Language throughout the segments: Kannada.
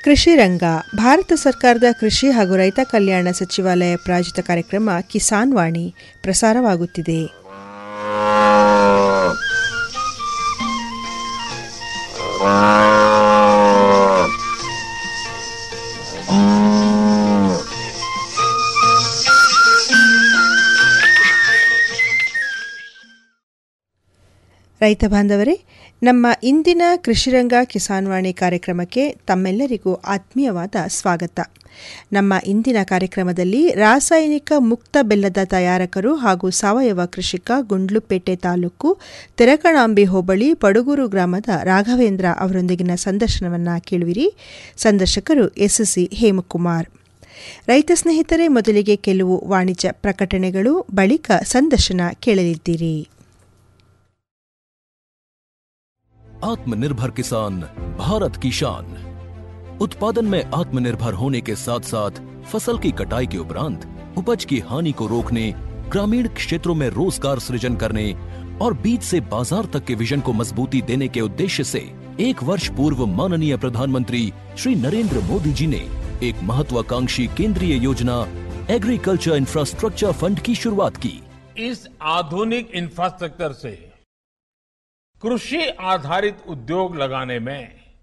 ಕೃಷಿ ರಂಗ ಭಾರತ ಸರ್ಕಾರದ ಕೃಷಿ ಹಾಗೂ ರೈತ ಕಲ್ಯಾಣ ಸಚಿವಾಲಯ ಪ್ರಾಯೋಜಿತ ಕಾರ್ಯಕ್ರಮ ಕಿಸಾನ್ ವಾಣಿ ಪ್ರಸಾರವಾಗುತ್ತಿದೆ ರೈತ ಬಾಂಧವರೇ ನಮ್ಮ ಇಂದಿನ ಕೃಷಿರಂಗ ಕಿಸಾನ್ವಾಣಿ ಕಾರ್ಯಕ್ರಮಕ್ಕೆ ತಮ್ಮೆಲ್ಲರಿಗೂ ಆತ್ಮೀಯವಾದ ಸ್ವಾಗತ ನಮ್ಮ ಇಂದಿನ ಕಾರ್ಯಕ್ರಮದಲ್ಲಿ ರಾಸಾಯನಿಕ ಮುಕ್ತ ಬೆಲ್ಲದ ತಯಾರಕರು ಹಾಗೂ ಸಾವಯವ ಕೃಷಿಕ ಗುಂಡ್ಲುಪೇಟೆ ತಾಲೂಕು ತೆರಕಣಾಂಬಿ ಹೋಬಳಿ ಪಡುಗೂರು ಗ್ರಾಮದ ರಾಘವೇಂದ್ರ ಅವರೊಂದಿಗಿನ ಸಂದರ್ಶನವನ್ನು ಕೇಳುವಿರಿ ಸಂದರ್ಶಕರು ಎಸ್ಎಸ್ಸಿ ಹೇಮಕುಮಾರ್ ರೈತ ಸ್ನೇಹಿತರೆ ಮೊದಲಿಗೆ ಕೆಲವು ವಾಣಿಜ್ಯ ಪ್ರಕಟಣೆಗಳು ಬಳಿಕ ಸಂದರ್ಶನ ಕೇಳಲಿದ್ದೀರಿ आत्मनिर्भर किसान भारत की शान उत्पादन में आत्मनिर्भर होने के साथ साथ फसल की कटाई के उपरांत उपज की हानि को रोकने ग्रामीण क्षेत्रों में रोजगार सृजन करने और बीज से बाजार तक के विजन को मजबूती देने के उद्देश्य से एक वर्ष पूर्व माननीय प्रधानमंत्री श्री नरेंद्र मोदी जी ने एक महत्वाकांक्षी केंद्रीय योजना एग्रीकल्चर इंफ्रास्ट्रक्चर फंड की शुरुआत की इस आधुनिक इंफ्रास्ट्रक्चर से कृषि आधारित उद्योग लगाने में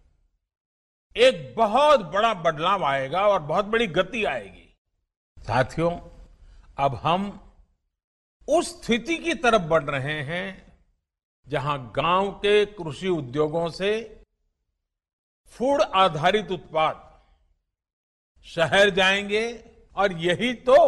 एक बहुत बड़ा बदलाव आएगा और बहुत बड़ी गति आएगी साथियों अब हम उस स्थिति की तरफ बढ़ रहे हैं जहां गांव के कृषि उद्योगों से फूड आधारित उत्पाद शहर जाएंगे और यही तो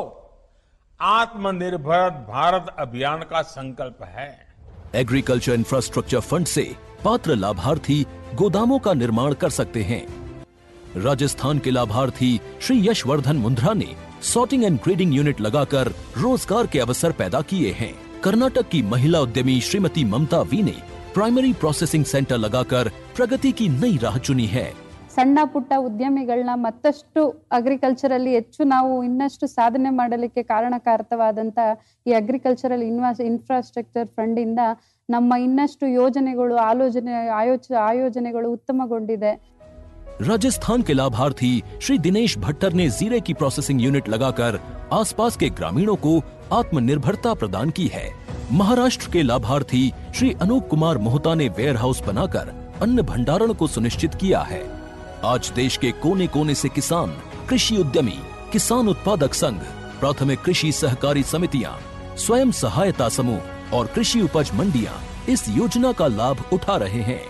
आत्मनिर्भर भारत अभियान का संकल्प है एग्रीकल्चर इंफ्रास्ट्रक्चर फंड से पात्र लाभार्थी गोदामों का निर्माण कर सकते हैं राजस्थान के लाभार्थी श्री यशवर्धन मुंद्रा ने सॉर्टिंग एंड ग्रेडिंग यूनिट लगाकर रोजगार के अवसर पैदा किए हैं कर्नाटक की महिला उद्यमी श्रीमती ममता वी ने प्राइमरी प्रोसेसिंग सेंटर लगाकर प्रगति की नई राह चुनी है ಸಣ್ಣ ಪುಟ್ಟ ಉದ್ಯಮಿಗಳನ್ನ ಮತ್ತಷ್ಟು ಅಗ್ರಿಕಲ್ಚರಲ್ಲಿ ಹೆಚ್ಚು ನಾವು ಇನ್ನಷ್ಟು ಸಾಧನೆ ಮಾಡಲಿಕ್ಕೆ ಕಾರಣಕಾರಕವಾದಂತ ಈ ಅಗ್ರಿಕಲ್ಚರಲ್ ಇನ್ವಾಸ್ ಇನ್ಫ್ರಾಸ್ಟ್ರಕ್ಚರ್ ಫಂಡ್ ಇಂದ ನಮ್ಮ ಇನ್ನಷ್ಟು ಯೋಜನೆಗಳು ಆಲೋಚನೆ ಆಯೋಚ ಆಯೋಜನೆಗಳು ಉತ್ತಮಗೊಂಡಿದೆ राजस्थान के लाभार्थी श्री दिनेश भट्टर ने जीरे की प्रोसेसिंग यूनिट लगाकर आसपास के ग्रामीणों को आत्मनिर्भरता प्रदान की है महाराष्ट्र के लाभार्थी श्री अनूप कुमार मोहता ने वेयर हाउस बनाकर अन्न भंडारण को सुनिश्चित किया है आज देश के कोने कोने से किसान कृषि उद्यमी किसान उत्पादक संघ प्राथमिक कृषि सहकारी समितियां स्वयं सहायता समूह और कृषि उपज मंडियां इस योजना का लाभ उठा रहे हैं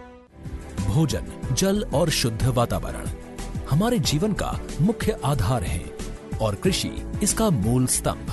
भोजन जल और शुद्ध वातावरण हमारे जीवन का मुख्य आधार है और कृषि इसका मूल स्तंभ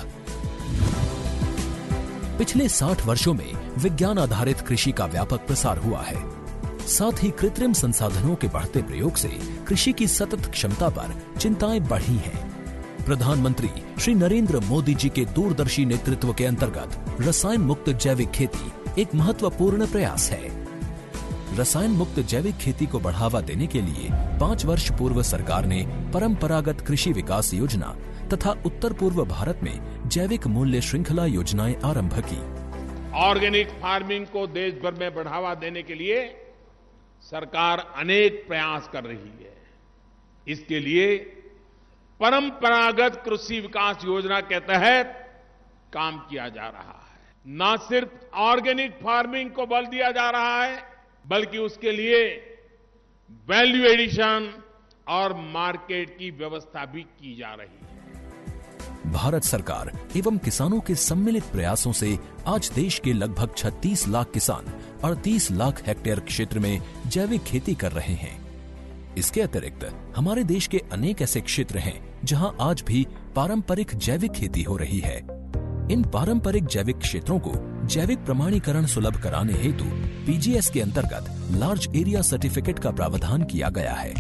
पिछले 60 वर्षों में विज्ञान आधारित कृषि का व्यापक प्रसार हुआ है साथ ही कृत्रिम संसाधनों के बढ़ते प्रयोग से कृषि की सतत क्षमता पर चिंताएं बढ़ी हैं। प्रधानमंत्री श्री नरेंद्र मोदी जी के दूरदर्शी नेतृत्व के अंतर्गत रसायन मुक्त जैविक खेती एक महत्वपूर्ण प्रयास है रसायन मुक्त जैविक खेती को बढ़ावा देने के लिए पाँच वर्ष पूर्व सरकार ने परंपरागत कृषि विकास योजना तथा उत्तर पूर्व भारत में जैविक मूल्य श्रृंखला योजनाएं आरंभ की ऑर्गेनिक फार्मिंग को देश भर में बढ़ावा देने के लिए सरकार अनेक प्रयास कर रही है इसके लिए परंपरागत कृषि विकास योजना के तहत काम किया जा रहा है न सिर्फ ऑर्गेनिक फार्मिंग को बल दिया जा रहा है बल्कि उसके लिए वैल्यू एडिशन और मार्केट की व्यवस्था भी की जा रही है भारत सरकार एवं किसानों के सम्मिलित प्रयासों से आज देश के लगभग 36 लाख किसान 38 लाख हेक्टेयर क्षेत्र में जैविक खेती कर रहे हैं इसके अतिरिक्त हमारे देश के अनेक ऐसे क्षेत्र हैं जहां आज भी पारंपरिक जैविक खेती हो रही है इन पारंपरिक जैविक क्षेत्रों को जैविक प्रमाणीकरण सुलभ कराने हेतु पीजीएस के अंतर्गत लार्ज एरिया सर्टिफिकेट का प्रावधान किया गया है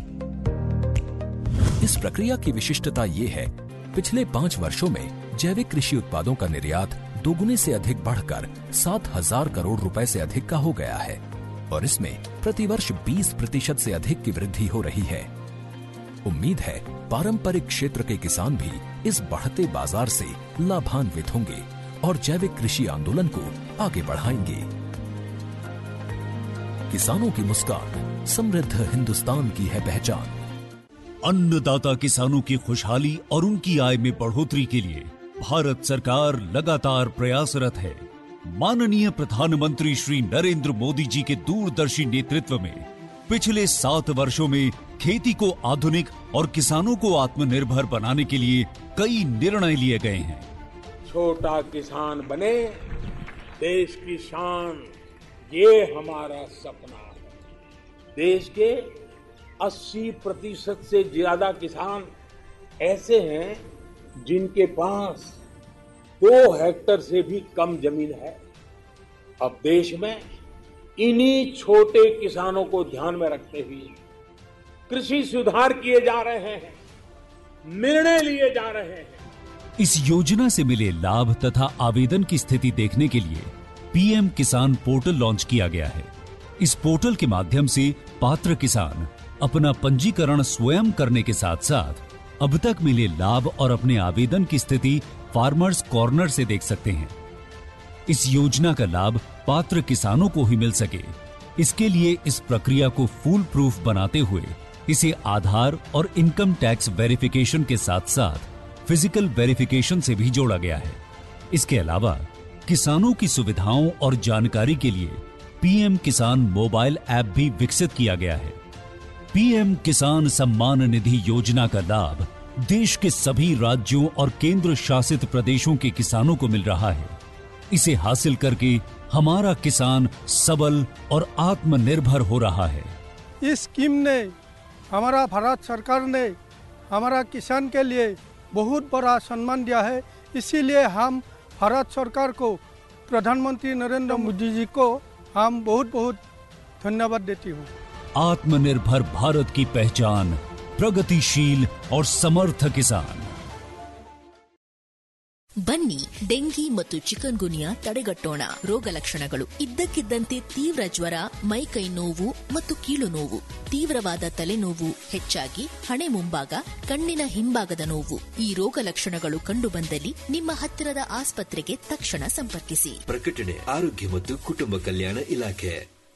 इस प्रक्रिया की विशिष्टता ये है पिछले पाँच वर्षों में जैविक कृषि उत्पादों का निर्यात दोगुने से अधिक बढ़कर सात हजार करोड़ रुपए से अधिक का हो गया है और इसमें प्रतिवर्ष 20 प्रतिशत से अधिक की वृद्धि हो रही है उम्मीद है पारंपरिक क्षेत्र के किसान भी इस बढ़ते बाजार से लाभान्वित होंगे और जैविक कृषि आंदोलन को आगे बढ़ाएंगे किसानों की मुस्कान समृद्ध हिंदुस्तान की है पहचान अन्नदाता किसानों की खुशहाली और उनकी आय में बढ़ोतरी के लिए भारत सरकार लगातार प्रयासरत है माननीय प्रधानमंत्री श्री नरेंद्र मोदी जी के दूरदर्शी नेतृत्व में पिछले सात वर्षों में खेती को आधुनिक और किसानों को आत्मनिर्भर बनाने के लिए कई निर्णय लिए गए हैं छोटा किसान बने देश की शान ये हमारा सपना है देश के 80 प्रतिशत से ज्यादा किसान ऐसे हैं जिनके पास दो हेक्टर से भी कम जमीन है अब देश में इन्हीं छोटे किसानों को ध्यान में रखते हुए कृषि सुधार किए जा रहे हैं निर्णय लिए जा रहे हैं इस योजना से मिले लाभ तथा आवेदन की स्थिति देखने के लिए पीएम किसान पोर्टल लॉन्च किया गया है इस पोर्टल के माध्यम से पात्र किसान अपना पंजीकरण स्वयं करने के साथ साथ अब तक मिले लाभ और अपने आवेदन की स्थिति फार्मर्स कॉर्नर से देख सकते हैं इस योजना का लाभ पात्र किसानों को ही मिल सके इसके लिए इस प्रक्रिया को फूल प्रूफ बनाते हुए इसे आधार और इनकम टैक्स वेरिफिकेशन के साथ साथ फिजिकल वेरिफिकेशन से भी जोड़ा गया है इसके अलावा किसानों की सुविधाओं और जानकारी के लिए पीएम किसान मोबाइल ऐप भी विकसित किया गया है पीएम किसान सम्मान निधि योजना का लाभ देश के सभी राज्यों और केंद्र शासित प्रदेशों के किसानों को मिल रहा है इसे हासिल करके हमारा किसान सबल और आत्मनिर्भर हो रहा है इस स्कीम ने हमारा भारत सरकार ने हमारा किसान के लिए बहुत बड़ा सम्मान दिया है इसीलिए हम भारत सरकार को प्रधानमंत्री नरेंद्र मोदी जी को हम बहुत बहुत धन्यवाद देती हूँ आत्मनिर्भर भारत की पहचान प्रगतिशील और समर्थ किसान ಬನ್ನಿ ಡೆಂಗಿ ಮತ್ತು ಚಿಕನ್ ಗುನಿಯಾ ತಡೆಗಟ್ಟೋಣ ರೋಗ ಲಕ್ಷಣಗಳು ಇದ್ದಕ್ಕಿದ್ದಂತೆ ತೀವ್ರ ಜ್ವರ ಮೈಕೈ ನೋವು ಮತ್ತು ಕೀಲು ನೋವು ತೀವ್ರವಾದ ತಲೆನೋವು ಹೆಚ್ಚಾಗಿ ಹಣೆ ಮುಂಭಾಗ ಕಣ್ಣಿನ ಹಿಂಭಾಗದ ನೋವು ಈ ರೋಗ ಲಕ್ಷಣಗಳು ಕಂಡುಬಂದಲ್ಲಿ ನಿಮ್ಮ ಹತ್ತಿರದ ಆಸ್ಪತ್ರೆಗೆ ತಕ್ಷಣ ಸಂಪರ್ಕಿಸಿ ಪ್ರಕಟಣೆ ಆರೋಗ್ಯ ಮತ್ತು ಕುಟುಂಬ ಕಲ್ಯಾಣ ಇಲಾಖೆ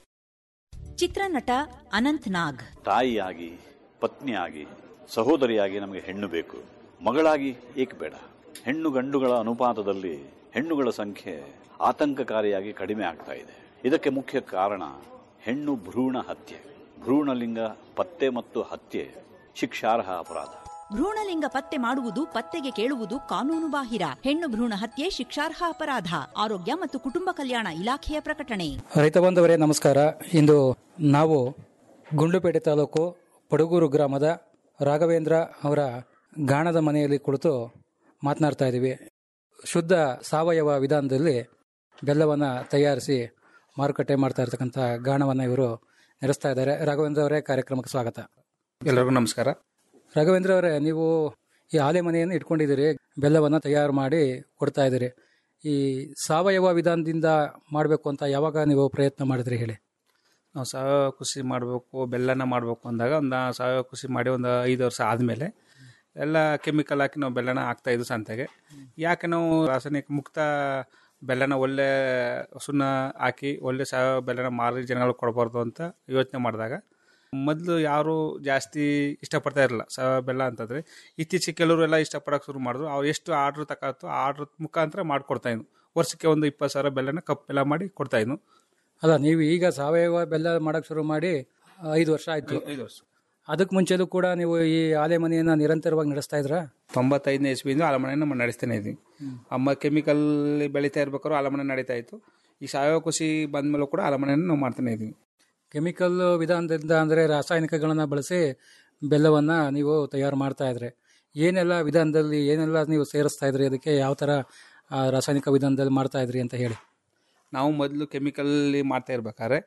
ಚಿತ್ರನಟ ಅನಂತ್ ನಾಗ್ ತಾಯಿಯಾಗಿ ಪತ್ನಿಯಾಗಿ ಸಹೋದರಿಯಾಗಿ ನಮಗೆ ಹೆಣ್ಣು ಬೇಕು ಮಗಳಾಗಿ ಏಕೆ ಬೇಡ ಹೆಣ್ಣು ಗಂಡುಗಳ ಅನುಪಾತದಲ್ಲಿ ಹೆಣ್ಣುಗಳ ಸಂಖ್ಯೆ ಆತಂಕಕಾರಿಯಾಗಿ ಕಡಿಮೆ ಆಗ್ತಾ ಇದೆ ಇದಕ್ಕೆ ಮುಖ್ಯ ಕಾರಣ ಹೆಣ್ಣು ಭ್ರೂಣ ಹತ್ಯೆ ಭ್ರೂಣಲಿಂಗ ಪತ್ತೆ ಮತ್ತು ಹತ್ಯೆ ಶಿಕ್ಷಾರ್ಹ ಅಪರಾಧ ಭ್ರೂಣಲಿಂಗ ಪತ್ತೆ ಮಾಡುವುದು ಪತ್ತೆಗೆ ಕೇಳುವುದು ಕಾನೂನು ಬಾಹಿರ ಹೆಣ್ಣು ಭ್ರೂಣ ಹತ್ಯೆ ಶಿಕ್ಷಾರ್ಹ ಅಪರಾಧ ಆರೋಗ್ಯ ಮತ್ತು ಕುಟುಂಬ ಕಲ್ಯಾಣ ಇಲಾಖೆಯ ಪ್ರಕಟಣೆ ರೈತ ಬಂಧುವರೇ ನಮಸ್ಕಾರ ಇಂದು ನಾವು ಗುಂಡ್ಲುಪೇಟೆ ತಾಲೂಕು ಪಡುಗೂರು ಗ್ರಾಮದ ರಾಘವೇಂದ್ರ ಅವರ ಗಾಣದ ಮನೆಯಲ್ಲಿ ಕುಳಿತು ಮಾತನಾಡ್ತಾ ಇದ್ದೀವಿ ಶುದ್ಧ ಸಾವಯವ ವಿಧಾನದಲ್ಲಿ ಬೆಲ್ಲವನ್ನು ತಯಾರಿಸಿ ಮಾರುಕಟ್ಟೆ ಮಾಡ್ತಾ ಇರ್ತಕ್ಕಂಥ ಗಾಣವನ್ನು ಇವರು ನಡೆಸ್ತಾ ಇದ್ದಾರೆ ರಾಘವೇಂದ್ರ ಅವರೇ ಕಾರ್ಯಕ್ರಮಕ್ಕೆ ಸ್ವಾಗತ ಎಲ್ಲರಿಗೂ ನಮಸ್ಕಾರ ರಾಘವೇಂದ್ರ ಅವರೇ ನೀವು ಈ ಆಲೆ ಮನೆಯನ್ನು ಇಟ್ಕೊಂಡಿದ್ದೀರಿ ಬೆಲ್ಲವನ್ನು ತಯಾರು ಮಾಡಿ ಕೊಡ್ತಾ ಇದ್ದೀರಿ ಈ ಸಾವಯವ ವಿಧಾನದಿಂದ ಮಾಡಬೇಕು ಅಂತ ಯಾವಾಗ ನೀವು ಪ್ರಯತ್ನ ಮಾಡಿದ್ರಿ ಹೇಳಿ ನಾವು ಸಾವಯವ ಕೃಷಿ ಮಾಡಬೇಕು ಬೆಲ್ಲನ ಮಾಡಬೇಕು ಅಂದಾಗ ಒಂದು ಸಾವಯವ ಕೃಷಿ ಮಾಡಿ ಒಂದು ಐದು ವರ್ಷ ಆದಮೇಲೆ ಎಲ್ಲ ಕೆಮಿಕಲ್ ಹಾಕಿ ನಾವು ಬೆಲ್ಲನ ಹಾಕ್ತಾ ಇದ್ವು ಸಂತೆಗೆ ಯಾಕೆ ನಾವು ರಾಸಾಯನಿಕ ಮುಕ್ತ ಬೆಲ್ಲನ ಒಳ್ಳೆ ಸುಣ್ಣ ಹಾಕಿ ಒಳ್ಳೆ ಸಾವಯವ ಬೆಲ್ಲನ ಮಾರಿ ಜನಗಳಿಗೆ ಕೊಡಬಾರ್ದು ಅಂತ ಯೋಚನೆ ಮಾಡಿದಾಗ ಮೊದಲು ಯಾರು ಜಾಸ್ತಿ ಇಷ್ಟಪಡ್ತಾ ಇರಲಿಲ್ಲ ಸಾವಯವ ಬೆಲ್ಲ ಅಂತಂದರೆ ಇತ್ತೀಚೆಗೆ ಕೆಲವರು ಎಲ್ಲ ಇಷ್ಟಪಡೋಕೆ ಶುರು ಮಾಡಿದ್ರು ಅವ್ರು ಎಷ್ಟು ಆರ್ಡ್ರ್ ತಗೊಳ್ತು ಆ ಆರ್ಡ್ರ್ ಮುಖಾಂತರ ಮಾಡಿಕೊಡ್ತಾ ಇದ್ವು ವರ್ಷಕ್ಕೆ ಒಂದು ಇಪ್ಪತ್ತು ಸಾವಿರ ಬೆಲ್ಲನ ಕಪ್ ಬೆಲ್ಲ ಮಾಡಿ ಕೊಡ್ತಾ ಇದ್ವು ಅಲ್ಲ ನೀವು ಈಗ ಸಾವಯವ ಬೆಲ್ಲ ಮಾಡಕ್ ಶುರು ಮಾಡಿ ಐದು ವರ್ಷ ಆಯ್ತು ಐದು ವರ್ಷ ಅದಕ್ಕೆ ಮುಂಚೆಲೂ ಕೂಡ ನೀವು ಈ ಆಲೆ ಮನೆಯನ್ನ ನಿರಂತರವಾಗಿ ನಡೆಸ್ತಾ ಇದ್ರಾ ತೊಂಬತ್ತೈದನೇ ಇಸ್ವಿಯಿಂದ ಆಲಮನೆ ನಮ್ಮ ನಡೆಸ್ತಾನೆ ಇದ್ವಿ ಅಮ್ಮ ಕೆಮಿಕಲ್ ಬೆಳೀತಾ ಇರ್ಬೇಕಾದ್ರು ಆಲಮನೆ ನಡೀತಾ ಇತ್ತು ಈ ಸಾವಯವ ಕೃಷಿ ಬಂದ್ಮೇಲೂ ಕೂಡ ಆಲಮನೆಯನ್ನು ನಾವು ಮಾಡ್ತಾನೆ ಇದ್ವಿ ಕೆಮಿಕಲ್ ವಿಧಾನದಿಂದ ಅಂದ್ರೆ ರಾಸಾಯನಿಕಗಳನ್ನ ಬಳಸಿ ಬೆಲ್ಲವನ್ನ ನೀವು ತಯಾರು ಮಾಡ್ತಾ ಇದ್ರಿ ಏನೆಲ್ಲ ವಿಧಾನದಲ್ಲಿ ಏನೆಲ್ಲ ನೀವು ಸೇರಿಸ್ತಾ ಇದ್ರಿ ಅದಕ್ಕೆ ಯಾವ ತರ ಆ, ರಾಸಾಯನಿಕ ವಿಧಾನದಲ್ಲಿ ಮಾಡ್ತಾ ಇದ್ರಿ ಅಂತ ಹೇಳಿ ನಾವು ಮೊದಲು ಕೆಮಿಕಲ್ಲಿ ಮಾಡ್ತಾ ಇರ್ಬೇಕಾದ್ರೆ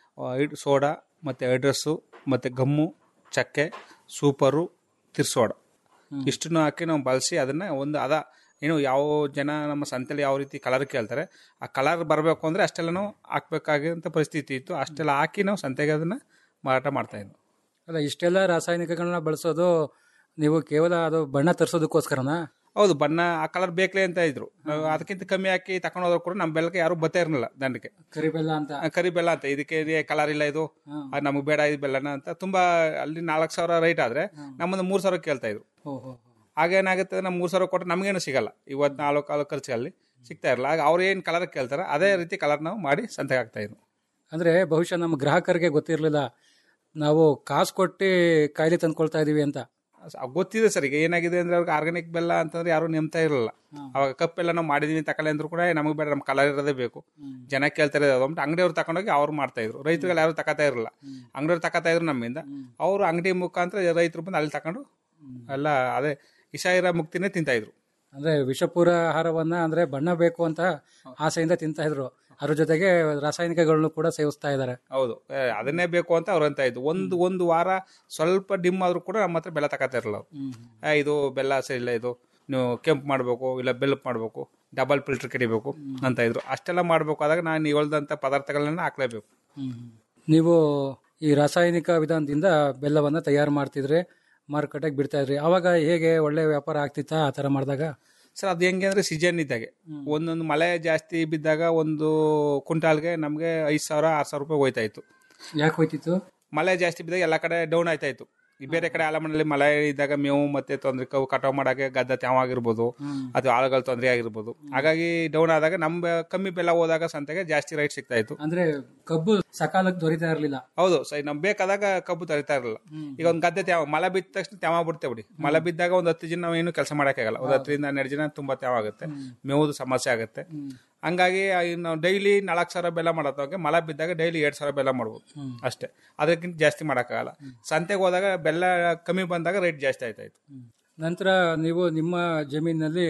ಸೋಡಾ ಮತ್ತು ಅಡ್ರೆಸ್ಸು ಮತ್ತು ಗಮ್ಮು ಚಕ್ಕೆ ಸೂಪರು ತಿರ್ಸೋಡ ಇಷ್ಟನ್ನು ಹಾಕಿ ನಾವು ಬಳಸಿ ಅದನ್ನು ಒಂದು ಅದ ಏನು ಯಾವ ಜನ ನಮ್ಮ ಸಂತೆಲಿ ಯಾವ ರೀತಿ ಕಲರ್ ಕೇಳ್ತಾರೆ ಆ ಕಲರ್ ಬರಬೇಕು ಅಂದರೆ ಅಷ್ಟೆಲ್ಲನೂ ಹಾಕ್ಬೇಕಾಗಿರೋಂಥ ಪರಿಸ್ಥಿತಿ ಇತ್ತು ಅಷ್ಟೆಲ್ಲ ಹಾಕಿ ನಾವು ಸಂತೆಗೆ ಅದನ್ನು ಮಾರಾಟ ಮಾಡ್ತಾ ಇದ್ವಿ ಅಲ್ಲ ಇಷ್ಟೆಲ್ಲ ರಾಸಾಯನಿಕಗಳನ್ನ ಬಳಸೋದು ನೀವು ಕೇವಲ ಅದು ಬಣ್ಣ ತರಿಸೋದಕ್ಕೋಸ್ಕರನಾ ಹೌದು ಬಣ್ಣ ಆ ಕಲರ್ ಬೇಕಲೇ ಅಂತ ಇದ್ರು ನಾವು ಅದಕ್ಕಿಂತ ಕಮ್ಮಿ ಹಾಕಿ ತಗೊಂಡು ಹೋದ್ರು ಕೂಡ ನಮ್ಮ ಬೆಲ್ಲಕ್ಕೆ ಯಾರು ಬತ್ತಾ ಇರಲಿಲ್ಲ ದಂಡಕ್ಕೆ ಕರಿಬೆಲ್ಲ ಅಂತ ಆ, ಕರಿ ಬೆಲ್ಲ ಅಂತ ಇದಕ್ಕೆ ಕಲರ್ ಇಲ್ಲ ಇದು ಅದು ನಮಗೆ ಬೇಡ ಇದು ಬೆಲ್ಲನ ಅಂತ ತುಂಬಾ ಅಲ್ಲಿ ನಾಲ್ಕು ಸಾವಿರ ರೈಟ್ ಆದ್ರೆ ನಮ್ಮದು ಮೂರ್ ಸಾವಿರ ಕೇಳ್ತಾ ಇದ್ರು ಓಹೋ ಆಗ ಏನಾಗುತ್ತೆ ನಮ್ಮ ಮೂರ್ ಸಾವಿರ ಕೊಟ್ಟರೆ ನಮಗೇನು ಸಿಗಲ್ಲ ಇವತ್ತು ನಾಲ್ಕು ಕಾಲು ಖರ್ಚಲ್ಲಿ ಸಿಗ್ತಾ ಇರಲ್ಲ ಆಗ ಅವ್ರು ಏನು ಕಲರ್ ಕೇಳ್ತಾರೆ ಅದೇ ರೀತಿ ಕಲರ್ ನಾವು ಮಾಡಿ ಸಂತೆಗೆ ಹಾಕ್ತಾ ಇದ್ವು ಅಂದ್ರೆ ಬಹುಶಃ ನಮ್ಮ ಗ್ರಾಹಕರಿಗೆ ಗೊತ್ತಿರಲಿಲ್ಲ ನಾವು ಕಾಸು ಕೊಟ್ಟು ಕಾಯಿಲೆ ತಂದ್ಕೊಳ್ತಾ ಇದೀವಿ ಅಂತ ಸ- ಗೊತ್ತಿದೆ ಸರ್ ಈಗ ಏನಾಗಿದೆ ಅಂದ್ರೆ ಅವ್ರಿಗೆ ಆರ್ಗಾನಿಕ್ ಬೆಲ್ಲ ಅಂತಂದ್ರೆ ಯಾರು ನೆಮ್ತಾ ಇರಲ್ಲ ಅವಾಗ ಕಪ್ಪೆಲ್ಲ ನಾವು ಮಾಡಿದೀನಿ ತಗೊಳ್ಳಿ ಅಂದ್ರು ಕೂಡ ನಮಗೆ ಬೇಡ ನಮ್ಮ ಕಲರ್ ಇರೋದೇ ಬೇಕು ಜನ ಕೇಳ್ತಾರೆ ಅಂದ್ಬಿಟ್ಟು ಅಂಗಡಿಯವ್ರು ತಗೊಂಡೋಗಿ ಅವ್ರು ಮಾಡ್ತಾ ಇದ್ರು ರೈತರುಗಳು ಯಾರು ತಗೋತಾ ಇರಲ್ಲ ಅಂಗಡಿಯವ್ರು ತಗೋತಾ ಇದ್ರು ನಮ್ಮಿಂದ ಅವರು ಅಂಗಡಿ ಮುಖಾಂತರ ರೈತರು ಬಂದು ಅಲ್ಲಿ ತಗೊಂಡು ಎಲ್ಲ ಅದೇ ವಿಷ ಇರೋ ಮುಕ್ತಿನೇ ತಿಂತಾ ಇದ್ರು ಅಂದ್ರೆ ವಿಷಪೂರ ಆಹಾರವನ್ನ ಅಂದ್ರೆ ಬಣ್ಣ ಬೇಕು ಅಂತ ಆಸೆಯಿಂದ ತಿಂತಾ ಇದ್ರು ಅದ್ರ ಜೊತೆಗೆ ರಾಸಾಯನಿಕಗಳನ್ನು ಕೂಡ ಸೇವಿಸ್ತಾ ಇದ್ದಾರೆ ಹೌದು ಏ, ಅದನ್ನೇ ಬೇಕು ಅಂತ ಅವ್ರು ಅಂತ ಇದ್ದು ಒಂದು ಒಂದು ವಾರ ಸ್ವಲ್ಪ ಡಿಮ್ ಆದ್ರೂ ಕೂಡ ನಮ್ಮ ಹತ್ರ ಬೆಲ್ಲ ತಗೋತಾ ಇರಲ್ಲ ಅವ್ರು ಏ, ಇದು ಬೆಲ್ಲ ಸರಿ ಇಲ್ಲ ಇದು ನೀವು ಕೆಂಪು ಮಾಡಬೇಕು ಇಲ್ಲ ಬೆಲ್ಲಪ್ ಮಾಡಬೇಕು ಡಬಲ್ ಫಿಲ್ಟರ್ ಕಡಿಬೇಕು ಅಂತ ಇದ್ರು ಅಷ್ಟೆಲ್ಲ ಮಾಡಬೇಕು ಆದಾಗ ನಾನು ನೀವು ಹೇಳ್ದಂಥ ಪದಾರ್ಥಗಳನ್ನ ಹಾಕ್ಲೇಬೇಕು ನೀವು ಈ ರಾಸಾಯನಿಕ ವಿಧಾನದಿಂದ ಬೆಲ್ಲವನ್ನ ತಯಾರು ಮಾಡ್ತಿದ್ರೆ ಮಾರುಕಟ್ಟೆಗೆ ಬಿಡ್ತಾ ಇದ್ರಿ ಅವಾಗ ಹೇಗೆ ಒಳ್ಳೆ ವ್ಯಾಪಾರ ಆಗ್ತಿತ್ತಾ ಆ ತರ ಮಾಡಿದಾಗ ಸರ್ ಅದು ಹೆಂಗೆ ಅಂದ್ರೆ ಸೀಸನ್ ಇದ್ದಾಗೆ ಒಂದೊಂದು ಮಳೆ ಜಾಸ್ತಿ ಬಿದ್ದಾಗ ಒಂದು ಕ್ವಿಂಟಾಲ್ಗೆ ನಮಗೆ ಐದು ಸಾವಿರ ಆರು ಸಾವಿರ ರೂಪಾಯಿ ಹೋಯ್ತಾ ಇತ್ತು ಯಾಕೆ ಹೋಯ್ತಿತ್ತು ಮಳೆ ಜಾಸ್ತಿ ಬಿದ್ದಾಗ ಎಲ್ಲ ಕಡೆ ಡೌನ್ ಆಯ್ತಾ ಇತ್ತು ಈ ಬೇರೆ ಕಡೆ ಆಲಮಣ್ಣಲ್ಲಿ ಮಳೆ ಇದ್ದಾಗ ಮೇವು ಮತ್ತೆ ತೊಂದರೆ ಕವು ಕಟಾವ್ ಮಾಡಕ್ಕೆ ಗದ್ದೆ ತ್ಯಾವ ಆಗಿರ್ಬೋದು ಅಥವಾ ಆಳುಗಳ ತೊಂದರೆ ಆಗಿರ್ಬೋದು ಹಾಗಾಗಿ ಡೌನ್ ಆದಾಗ ನಮ್ಮ ಕಮ್ಮಿ ಬೆಲ್ಲ ಹೋದಾಗ ಸಂತೆಗೆ ಜಾಸ್ತಿ ರೈಟ್ ಸಿಗ್ತಾ ಇತ್ತು ಅಂದ್ರೆ ಕಬ್ಬು ಸಕಾಲಕ್ಕೆ ದೊರೀತಾ ಇರಲಿಲ್ಲ ಹೌದು ಸರಿ ನಮ್ ಬೇಕಾದಾಗ ಕಬ್ಬು ತರಿತಾ ಇರಲಿಲ್ಲ ಈಗ ಒಂದು ಗದ್ದೆ ತ್ಯಾವ ಮಳೆ ಬಿದ್ದ ತಕ್ಷಣ ತ್ಯಾವ ಬಿಡ್ತೇವೆ ಬಿಡಿ ಮಳೆ ಬಿದ್ದಾಗ ಒಂದು ಹತ್ತು ಜನ ನಾವು ಏನು ಕೆಲಸ ಆಗಲ್ಲ ಒಂದು ಹತ್ತರಿಂದ ಹನ್ನೆರಡು ಜನ ತುಂಬಾ ತ್ಯಾವ ಆಗುತ್ತೆ ಮೇವುದು ಸಮಸ್ಯೆ ಆಗುತ್ತೆ ಹಂಗಾಗಿ ಆ ಈ ನಾವು ಡೈಲಿ ನಾಲ್ಕು ಸಾವಿರ ಬೆಲ್ಲ ಮಾಡೋದಾಗ ಮಳೆ ಬಿದ್ದಾಗ ಡೈಲಿ ಎರಡ್ ಸಾವಿರ ಬೆಲ್ಲ ಮಾಡ್ಬೋದು ಅಷ್ಟೇ ಅದಕ್ಕಿಂತ ಜಾಸ್ತಿ ಮಾಡೋಕ್ಕಾಗಲ್ಲ ಸಂತೆಗೆ ಹೋದಾಗ ಬೆಲ್ಲ ಕಮ್ಮಿ ಬಂದಾಗ ರೇಟ್ ಜಾಸ್ತಿ ಆಯ್ತಾ ಇತ್ತು ನಂತರ ನೀವು ನಿಮ್ಮ ಜಮೀನಿನಲ್ಲಿ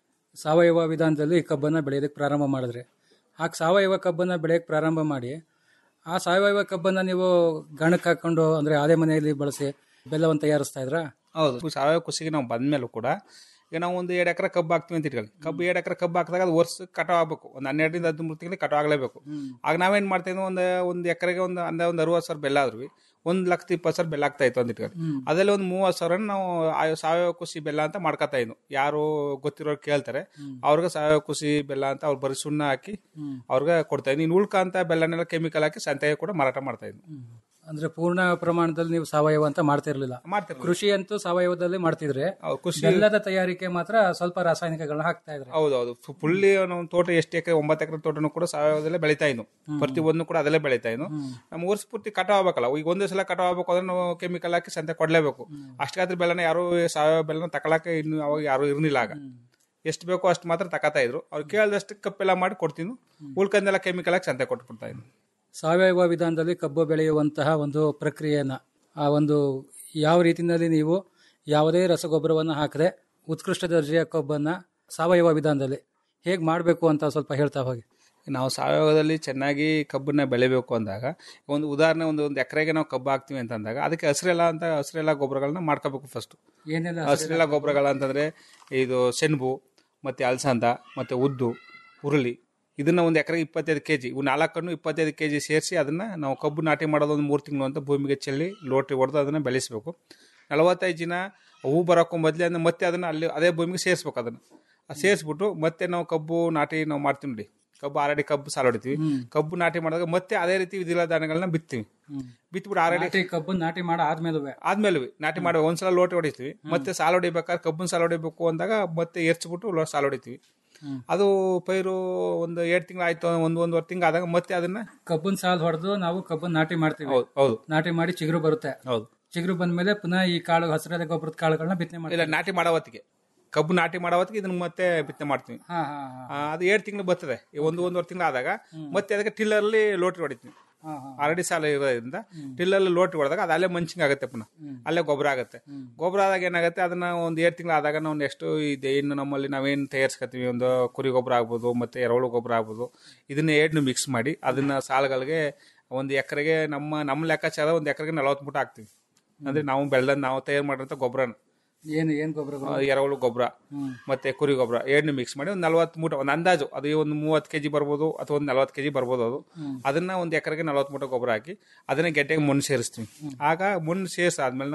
ಸಾವಯವ ವಿಧಾನದಲ್ಲಿ ಕಬ್ಬನ್ನ ಬೆಳೆಯೋದಕ್ಕೆ ಪ್ರಾರಂಭ ಮಾಡಿದ್ರಿ ಆಗ ಸಾವಯವ ಕಬ್ಬನ್ನ ಬೆಳೆಯಕ್ಕೆ ಪ್ರಾರಂಭ ಮಾಡಿ ಆ ಸಾವಯವ ಕಬ್ಬನ್ನ ನೀವು ಗಾಣಕ್ಕೆ ಹಾಕೊಂಡು ಅಂದ್ರೆ ಅದೇ ಮನೆಯಲ್ಲಿ ಬಳಸಿ ಬೆಲ್ಲವನ್ನು ತಯಾರಿಸ್ತಾ ಇದ್ರಾ ಹೌದು ಸಾವಯವ ಕೃಷಿಗೆ ನಾವು ಬಂದ್ಮೇಲೂ ಕೂಡ ಈಗ ನಾವು ಒಂದು ಎರಡು ಎಕರೆ ಕಬ್ಬು ಹಾಕ್ತೀವಿ ಅಂತ ಇಟ್ಕೊಳ್ಳಿ ಕಬ್ಬು ಎರಡು ಎಕರೆ ಕಬ್ಬು ಹಾಕಿದಾಗ ಅದು ವರ್ಷಕ್ಕೆ ಕಟಾವ್ ಆಗ್ಬೇಕು ಒಂದು ಹನ್ನೆರಡರಿಂದ ಹದಿಮೂರು ತಿಂಗಳಿಗೆ ಕಟಾವ್ ಆಗಲೇಬೇಕು ಆಗ ನಾವೇನ್ ಮಾಡ್ತೀವಿ ಒಂದು ಒಂದು ಎಕರೆಗೆ ಒಂದು ಅಂದ ಒಂದು ಅರವತ್ತು ಸಾವಿರ ಬೆಲ್ಲ ಆದ್ರೂ ಒಂದು ಲಕ್ಷದ ಇಪ್ಪತ್ತು ಸಾವಿರ ಬೆಲ್ಲ ಆಗ್ತಾ ಇತ್ತು ಅಂತ ಇಟ್ಕೊಳ್ಳಿ ಅದರಲ್ಲಿ ಒಂದು ಮೂವತ್ತು ಸಾವಿರ ನಾವು ಆ ಸಾವಯವ ಕೃಷಿ ಬೆಲ್ಲ ಅಂತ ಮಾಡ್ಕೊತಾ ಇದ್ವು ಯಾರು ಗೊತ್ತಿರೋರು ಕೇಳ್ತಾರೆ ಅವ್ರಿಗೆ ಸಾವಯವ ಕೃಷಿ ಬೆಲ್ಲ ಅಂತ ಅವ್ರು ಬರೀ ಸುಣ್ಣ ಹಾಕಿ ಅವ್ರಿಗೆ ಕೊಡ್ತಾ ಇದ್ವಿ ಇನ್ನು ಉಳ್ಕಂತ ಬೆಲ್ಲನೆಲ್ಲ ಕೆಮಿಕಲ್ ಹಾಕಿ ಸಂತೆಗೆ ಕೂಡ ಮಾರಾಟ ಮಾಡ್ತಾ ಇದ್ವು ಅಂದ್ರೆ ಪೂರ್ಣ ಪ್ರಮಾಣದಲ್ಲಿ ನೀವು ಸಾವಯವ ಅಂತ ಮಾಡ್ತಾ ಇರಲಿಲ್ಲ ಮಾಡ್ತಿರ್ಲಿಲ್ಲ. ಕೃಷಿ ಅಂತೂ ಸಾವಯವದಲ್ಲಿ ಮಾಡ್ತಿದ್ರೆ ಕೃಷಿ- ಬೆಲ್ಲದ ತಯಾರಿಕೆ ಮಾತ್ರ ಸ್ವಲ್ಪ ರಾಸಾಯನಿಕಗಳನ್ನ ಹಾಕ್ತಾ ಇದ್ರೆ ಹೌದೌದು ಫುಲ್ಲಿ ನಮ್ಮ ತೋಟ ಎಷ್ಟು ಎಕರೆ ಒಂಬತ್ತು ಎಕರೆ ತೋಟನೂ ಕೂಡ ಸಾವಯವದಲ್ಲೇ ಬೆಳಿತಾ ಇದ್ವು ಪ್ರತಿ ಒಂದು ಕೂಡ ಅದಲ್ಲೇ ಬೆಳಿತಾ ಇದ್ವು ನಮ್ಮ ವರ್ಷ ಪೂರ್ತಿ ಕಟಾವ್ ಆಗ್ಬೇಕಲ್ಲ ಈಗ ಒಂದೇ ಸಲ ಕಟಾವ್ ಆಗ್ಬೇಕು ಅಂದ್ರೆ ನಾವು ಕೆಮಿಕಲ್ ಹಾಕಿ ಸಂತೆ ಕೊಡ್ಲೇಬೇಕು ಅಷ್ಟಾದ್ರೆ ಬೆಲ್ಲನ ಯಾರು ಸಾವಯವ ಬೆಲ್ಲನ ತಗೊಳಕ್ಕೆ ಇನ್ನು ಅವಾಗ ಯಾರು ಇರ್ಲಿಲ್ಲ ಆಗ ಎಷ್ಟು ಬೇಕೋ ಅಷ್ಟು ಮಾತ್ರ ತಗೋತಾ ಇದ್ರು ಅವ್ರು ಕೇಳಿದಷ್ಟು ಕಪ್ಪೆಲ್ಲ ಮಾಡಿ ಕೊಡ್ತೀನಿ ಉಳ್ಕಂದೆಲ್ಲ ಕೆಮಿಕಲ್ ಹಾಕಿ ಸಂತೆ ಕೊಟ್ಬಿಡ್ತಾ ಇದ್ವು ಸಾವಯವ ವಿಧಾನದಲ್ಲಿ ಕಬ್ಬು ಬೆಳೆಯುವಂತಹ ಒಂದು ಪ್ರಕ್ರಿಯೆಯನ್ನ ಆ ಒಂದು ಯಾವ ರೀತಿಯಲ್ಲಿ ನೀವು ಯಾವುದೇ ರಸಗೊಬ್ಬರವನ್ನು ಹಾಕದೆ ಉತ್ಕೃಷ್ಟ ದರ್ಜೆಯ ಕಬ್ಬನ್ನ ಸಾವಯವ ವಿಧಾನದಲ್ಲಿ ಹೇಗೆ ಮಾಡಬೇಕು ಅಂತ ಸ್ವಲ್ಪ ಹೇಳ್ತಾ ಹೋಗಿ ನಾವು ಸಾವಯವದಲ್ಲಿ ಚೆನ್ನಾಗಿ ಕಬ್ಬನ್ನ ಬೆಳಿಬೇಕು ಅಂದಾಗ ಒಂದು ಉದಾಹರಣೆ ಒಂದು ಒಂದು ಎಕರೆಗೆ ನಾವು ಕಬ್ಬು ಹಾಕ್ತೀವಿ ಅಂತ ಅಂದಾಗ ಅದಕ್ಕೆ ಹಸಿರೆಲ್ಲ ಅಂತ ಹಸಿರೆಲ್ಲ ಗೊಬ್ಬರಗಳನ್ನ ಮಾಡ್ಕೋಬೇಕು ಫಸ್ಟ್ ಏನೆಲ್ಲ ಹಸಿರೆಲ್ಲ ಗೊಬ್ಬರಗಳಂತಂದ್ರೆ ಇದು ಸೆಣಬು ಮತ್ತೆ ಅಲಸಂದ ಮತ್ತೆ ಉದ್ದು ಹುರುಳಿ ಇದನ್ನ ಒಂದು ಎಕರೆಗೆ ಇಪ್ಪತ್ತೈದು ಕೆಜಿ ಇವು ನಾಲ್ಕನ್ನು ಇಪ್ಪತ್ತೈದು ಕೆಜಿ ಸೇರಿಸಿ ಅದನ್ನ ನಾವು ಕಬ್ಬು ನಾಟಿ ಮಾಡೋದು ಒಂದು ಮೂರು ತಿಂಗಳು ಅಂತ ಭೂಮಿಗೆ ಚೆಲ್ಲಿ ಲೋಟ್ರಿ ಹೊಡೆದು ಅದನ್ನ ಬೆಳೆಸಬೇಕು ನಲವತ್ತೈದು ದಿನ ಹೂ ಬರೋಕ್ಕೂ ಮೊದಲೇ ಅದನ್ನ ಮತ್ತೆ ಅದನ್ನ ಅಲ್ಲಿ ಅದೇ ಭೂಮಿಗೆ ಸೇರಿಸ್ಬೇಕು ಅದನ್ನ ಸೇರಿಸ್ಬಿಟ್ಟು ಮತ್ತೆ ನಾವು ಕಬ್ಬು ನಾಟಿ ನಾವು ಮಾಡ್ತೀವಿ ನೋಡಿ ಕಬ್ಬು ಆಲ್ರೆಡಿ ಕಬ್ಬು ಸಾಲ ಹೊಡಿತೀವಿ ಕಬ್ಬು ನಾಟಿ ಮಾಡಿದಾಗ ಮತ್ತೆ ಅದೇ ರೀತಿ ವಿಧಿಲ ಧಾನ್ಯಗಳನ್ನ ಬಿತ್ತೀವಿ ಬಿತ್ಬಿಟ್ಟು ಆಲ್ರೆಡಿ ನಾಟಿ ಕಬ್ಬು ನಾಟಿ ಮಾಡೋ ಆದ್ಮೇಲೆ ಆದ್ಮೇಲೆ ನಾಟಿ ಮಾಡಿ ಒಂದ್ಸಲ ಲೋಟಿ ಹೊಡಿತೀವಿ ಮತ್ತೆ ಸಾಲ ಹೊಡಿಬೇಕಾದ್ರೆ ಕಬ್ಬನ್ ಸಾಲ ಹೊಡಿಬೇಕು ಅಂದಾಗ ಮತ್ತೆ ಎರ್ಚ್ಬಿಟ್ಟು ಲೋ- ಸಾಲ ಹೊಡಿತೀವಿ ಅದು ಪೈರು ಒಂದು ಎರಡು ತಿಂಗಳು ಆಯ್ತು ಒಂದು ಒಂದೂವರೆ ತಿಂಗಳು ಆದಾಗ ಮತ್ತೆ ಅದನ್ನ ಕಬ್ಬನ್ ಸಾಲ್ ಹೊಡೆದು ನಾವು ಕಬ್ಬನ್ ನಾಟಿ ಮಾಡ್ತೀವಿ ಹೌದು ಹೌದು ನಾಟಿ ಮಾಡಿ ಚಿಗುರು ಬರುತ್ತೆ ಹೌದು ಚಿಗುರು ಬಂದ್ಮೇಲೆ ಪುನಃ ಈ ಕಾಳು ಹಸಿರಾದ ಗೊಬ್ಬರದ ಕಾಳುಗಳನ್ನ ಬಿತ್ತನೆ ಇಲ್ಲ ಮಾಡ್ತೀವಿ ನಾಟಿ ಮಾಡೋ ಹೊತ್ತಿಗೆ ಕಬ್ಬು ನಾಟಿ ಮಾಡೋ ಹೊತ್ತಿಗೆ ಇದನ್ನ ಮತ್ತೆ ಬಿತ್ತನೆ ಮಾಡ್ತೀವಿ ಹಾ ಹಾ ಹಾ ಆ, ಅದು ಎರಡು ತಿಂಗಳು ಬರ್ತದೆ ಈ ಒಂದು ಒಂದೂವರೆ ತಿಂಗಳು ಆದಾಗ ಮತ್ತೆ ಅದಕ್ಕೆ ಟಿಲ್ಲರ್ಲಿ ಲೋಟಿ ಹೊಡಿತೀವಿ ಹಾ, ಹಾ. ಆಲ್ರೆಡಿ ಸಾಲ ಇರೋದ್ರಿಂದ ಟಿಲ್ಲಲ್ಲಿ ಲೋಟಿ ಹೊಡೆದಾಗ ಅದು ಅಲ್ಲೇ ಮಂಚಿಂಗ್ ಆಗುತ್ತೆ ಪುನಃ ಅಲ್ಲೇ ಗೊಬ್ಬರ ಆಗುತ್ತೆ ಗೊಬ್ಬರ ಆದಾಗ ಏನಾಗುತ್ತೆ ಅದನ್ನ ಒಂದು ಎರಡು ತಿಂಗಳು ಆದಾಗ ನಾವು ನೆಕ್ಸ್ಟ್ ಇದೆ ಇನ್ನು ನಮ್ಮಲ್ಲಿ ನಾವೇನು ತಯಾರಿಸ್ಕೊತೀವಿ ಒಂದು ಕುರಿ ಗೊಬ್ಬರ ಆಗ್ಬೋದು ಮತ್ತೆ ಎರೆಹುಳು ಗೊಬ್ಬರ ಆಗ್ಬೋದು ಇದನ್ನ ಎರಡನ್ನೂ ಮಿಕ್ಸ್ ಮಾಡಿ ಅದನ್ನ ಸಾಲಗಳಿಗೆ ಒಂದು ಎಕರೆಗೆ ನಮ್ಮ ನಮ್ಮ ಲೆಕ್ಕಾಚಾರ ಒಂದು ಎಕರೆಗೆ ನಲವತ್ತು ಮೂಟ ಹಾಕ್ತೀವಿ ಅಂದ್ರೆ ನಾವು ಬೆಳೆದ ನಾವು ತಯಾರು ಮಾಡಿರೋಂಥ ಗೊಬ್ಬರನ ಏನು ಏನ್ ಗೊಬ್ಬರಗಳು ಎರೆಹುಳು ಗೊಬ್ಬರ ಮತ್ತೆ ಕುರಿ ಗೊಬ್ಬರ ಎರಡನ್ನೂ ಮಿಕ್ಸ್ ಮಾಡಿ ಒಂದು ನಲವತ್ತು ಮೂಟ ಒಂದು ಅಂದಾಜು ಅದು ಒಂದು ಮೂವತ್ತು ಕೆಜಿ ಬರ್ಬೋದು ಅಥವಾ ಒಂದು ನಲವತ್ತು ಕೆಜಿ ಬರ್ಬೋದು ಅದು ಅದನ್ನ ಒಂದು ಎಕರೆಗೆ ನಲವತ್ತು ಮೂಟ ಗೊಬ್ಬರ ಹಾಕಿ ಅದನ್ನ ಗೆಡ್ಡೆಗೆ ಮಣ್ಣು ಸೇರಿಸ್ತೀವಿ ಆಗ ಮಣ್ಣು ಸೇರಿಸಾದ್ಮೇಲೆ ನಾವು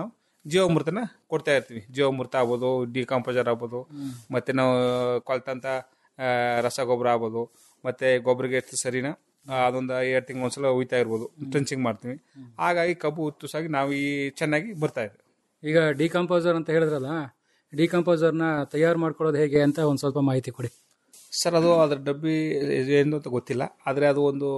ಜೀವಾಮೃತನ ಕೊಡ್ತಾ ಇರ್ತೀವಿ ಜೀವಾಮೃತ ಆಗ್ಬೋದು ಡಿಕಾಂಪೋಸರ್ ಆಗ್ಬೋದು ಮತ್ತೆ ನಾವು ಕೊಲ್ತಂತ ಆ, ರಸಗೊಬ್ಬರ ಆಗ್ಬೋದು ಮತ್ತೆ ಗೊಬ್ಬರಿಗೆ ಎಷ್ಟು ಸರಿನಾ ಆ, ಅದೊಂದು ಎರಡು ತಿಂಗಳು ಒಂದ್ಸಲ ಉಯ್ತಾ ಇರ್ಬೋದು ಟ್ರೆಂಚಿಂಗ್ ಮಾಡ್ತೀವಿ ಹಾಗಾಗಿ ಕಬ್ಬು ಉತ್ತುಸಾಗಿ ನಾವು ಈ ಚೆನ್ನಾಗಿ ಬರ್ತಾ ಇದೆ ಈಗ ಡಿಕಂಪೋಸರ್ ಅಂತ ಹೇಳಿದ್ರಲ್ಲ ಡಿಕಂಪೋಸರ್ನ ತಯಾರು ಮಾಡ್ಕೊಳ್ಳೋದು ಹೇಗೆ ಅಂತ ಒಂದು ಸ್ವಲ್ಪ ಮಾಹಿತಿ ಕೊಡಿ ಸರ್ ಅದು ಅದ್ರ ಡಬ್ಬಿ ಏನು ಅಂತ ಗೊತ್ತಿಲ್ಲ ಆದರೆ ಅದು ಒಂದು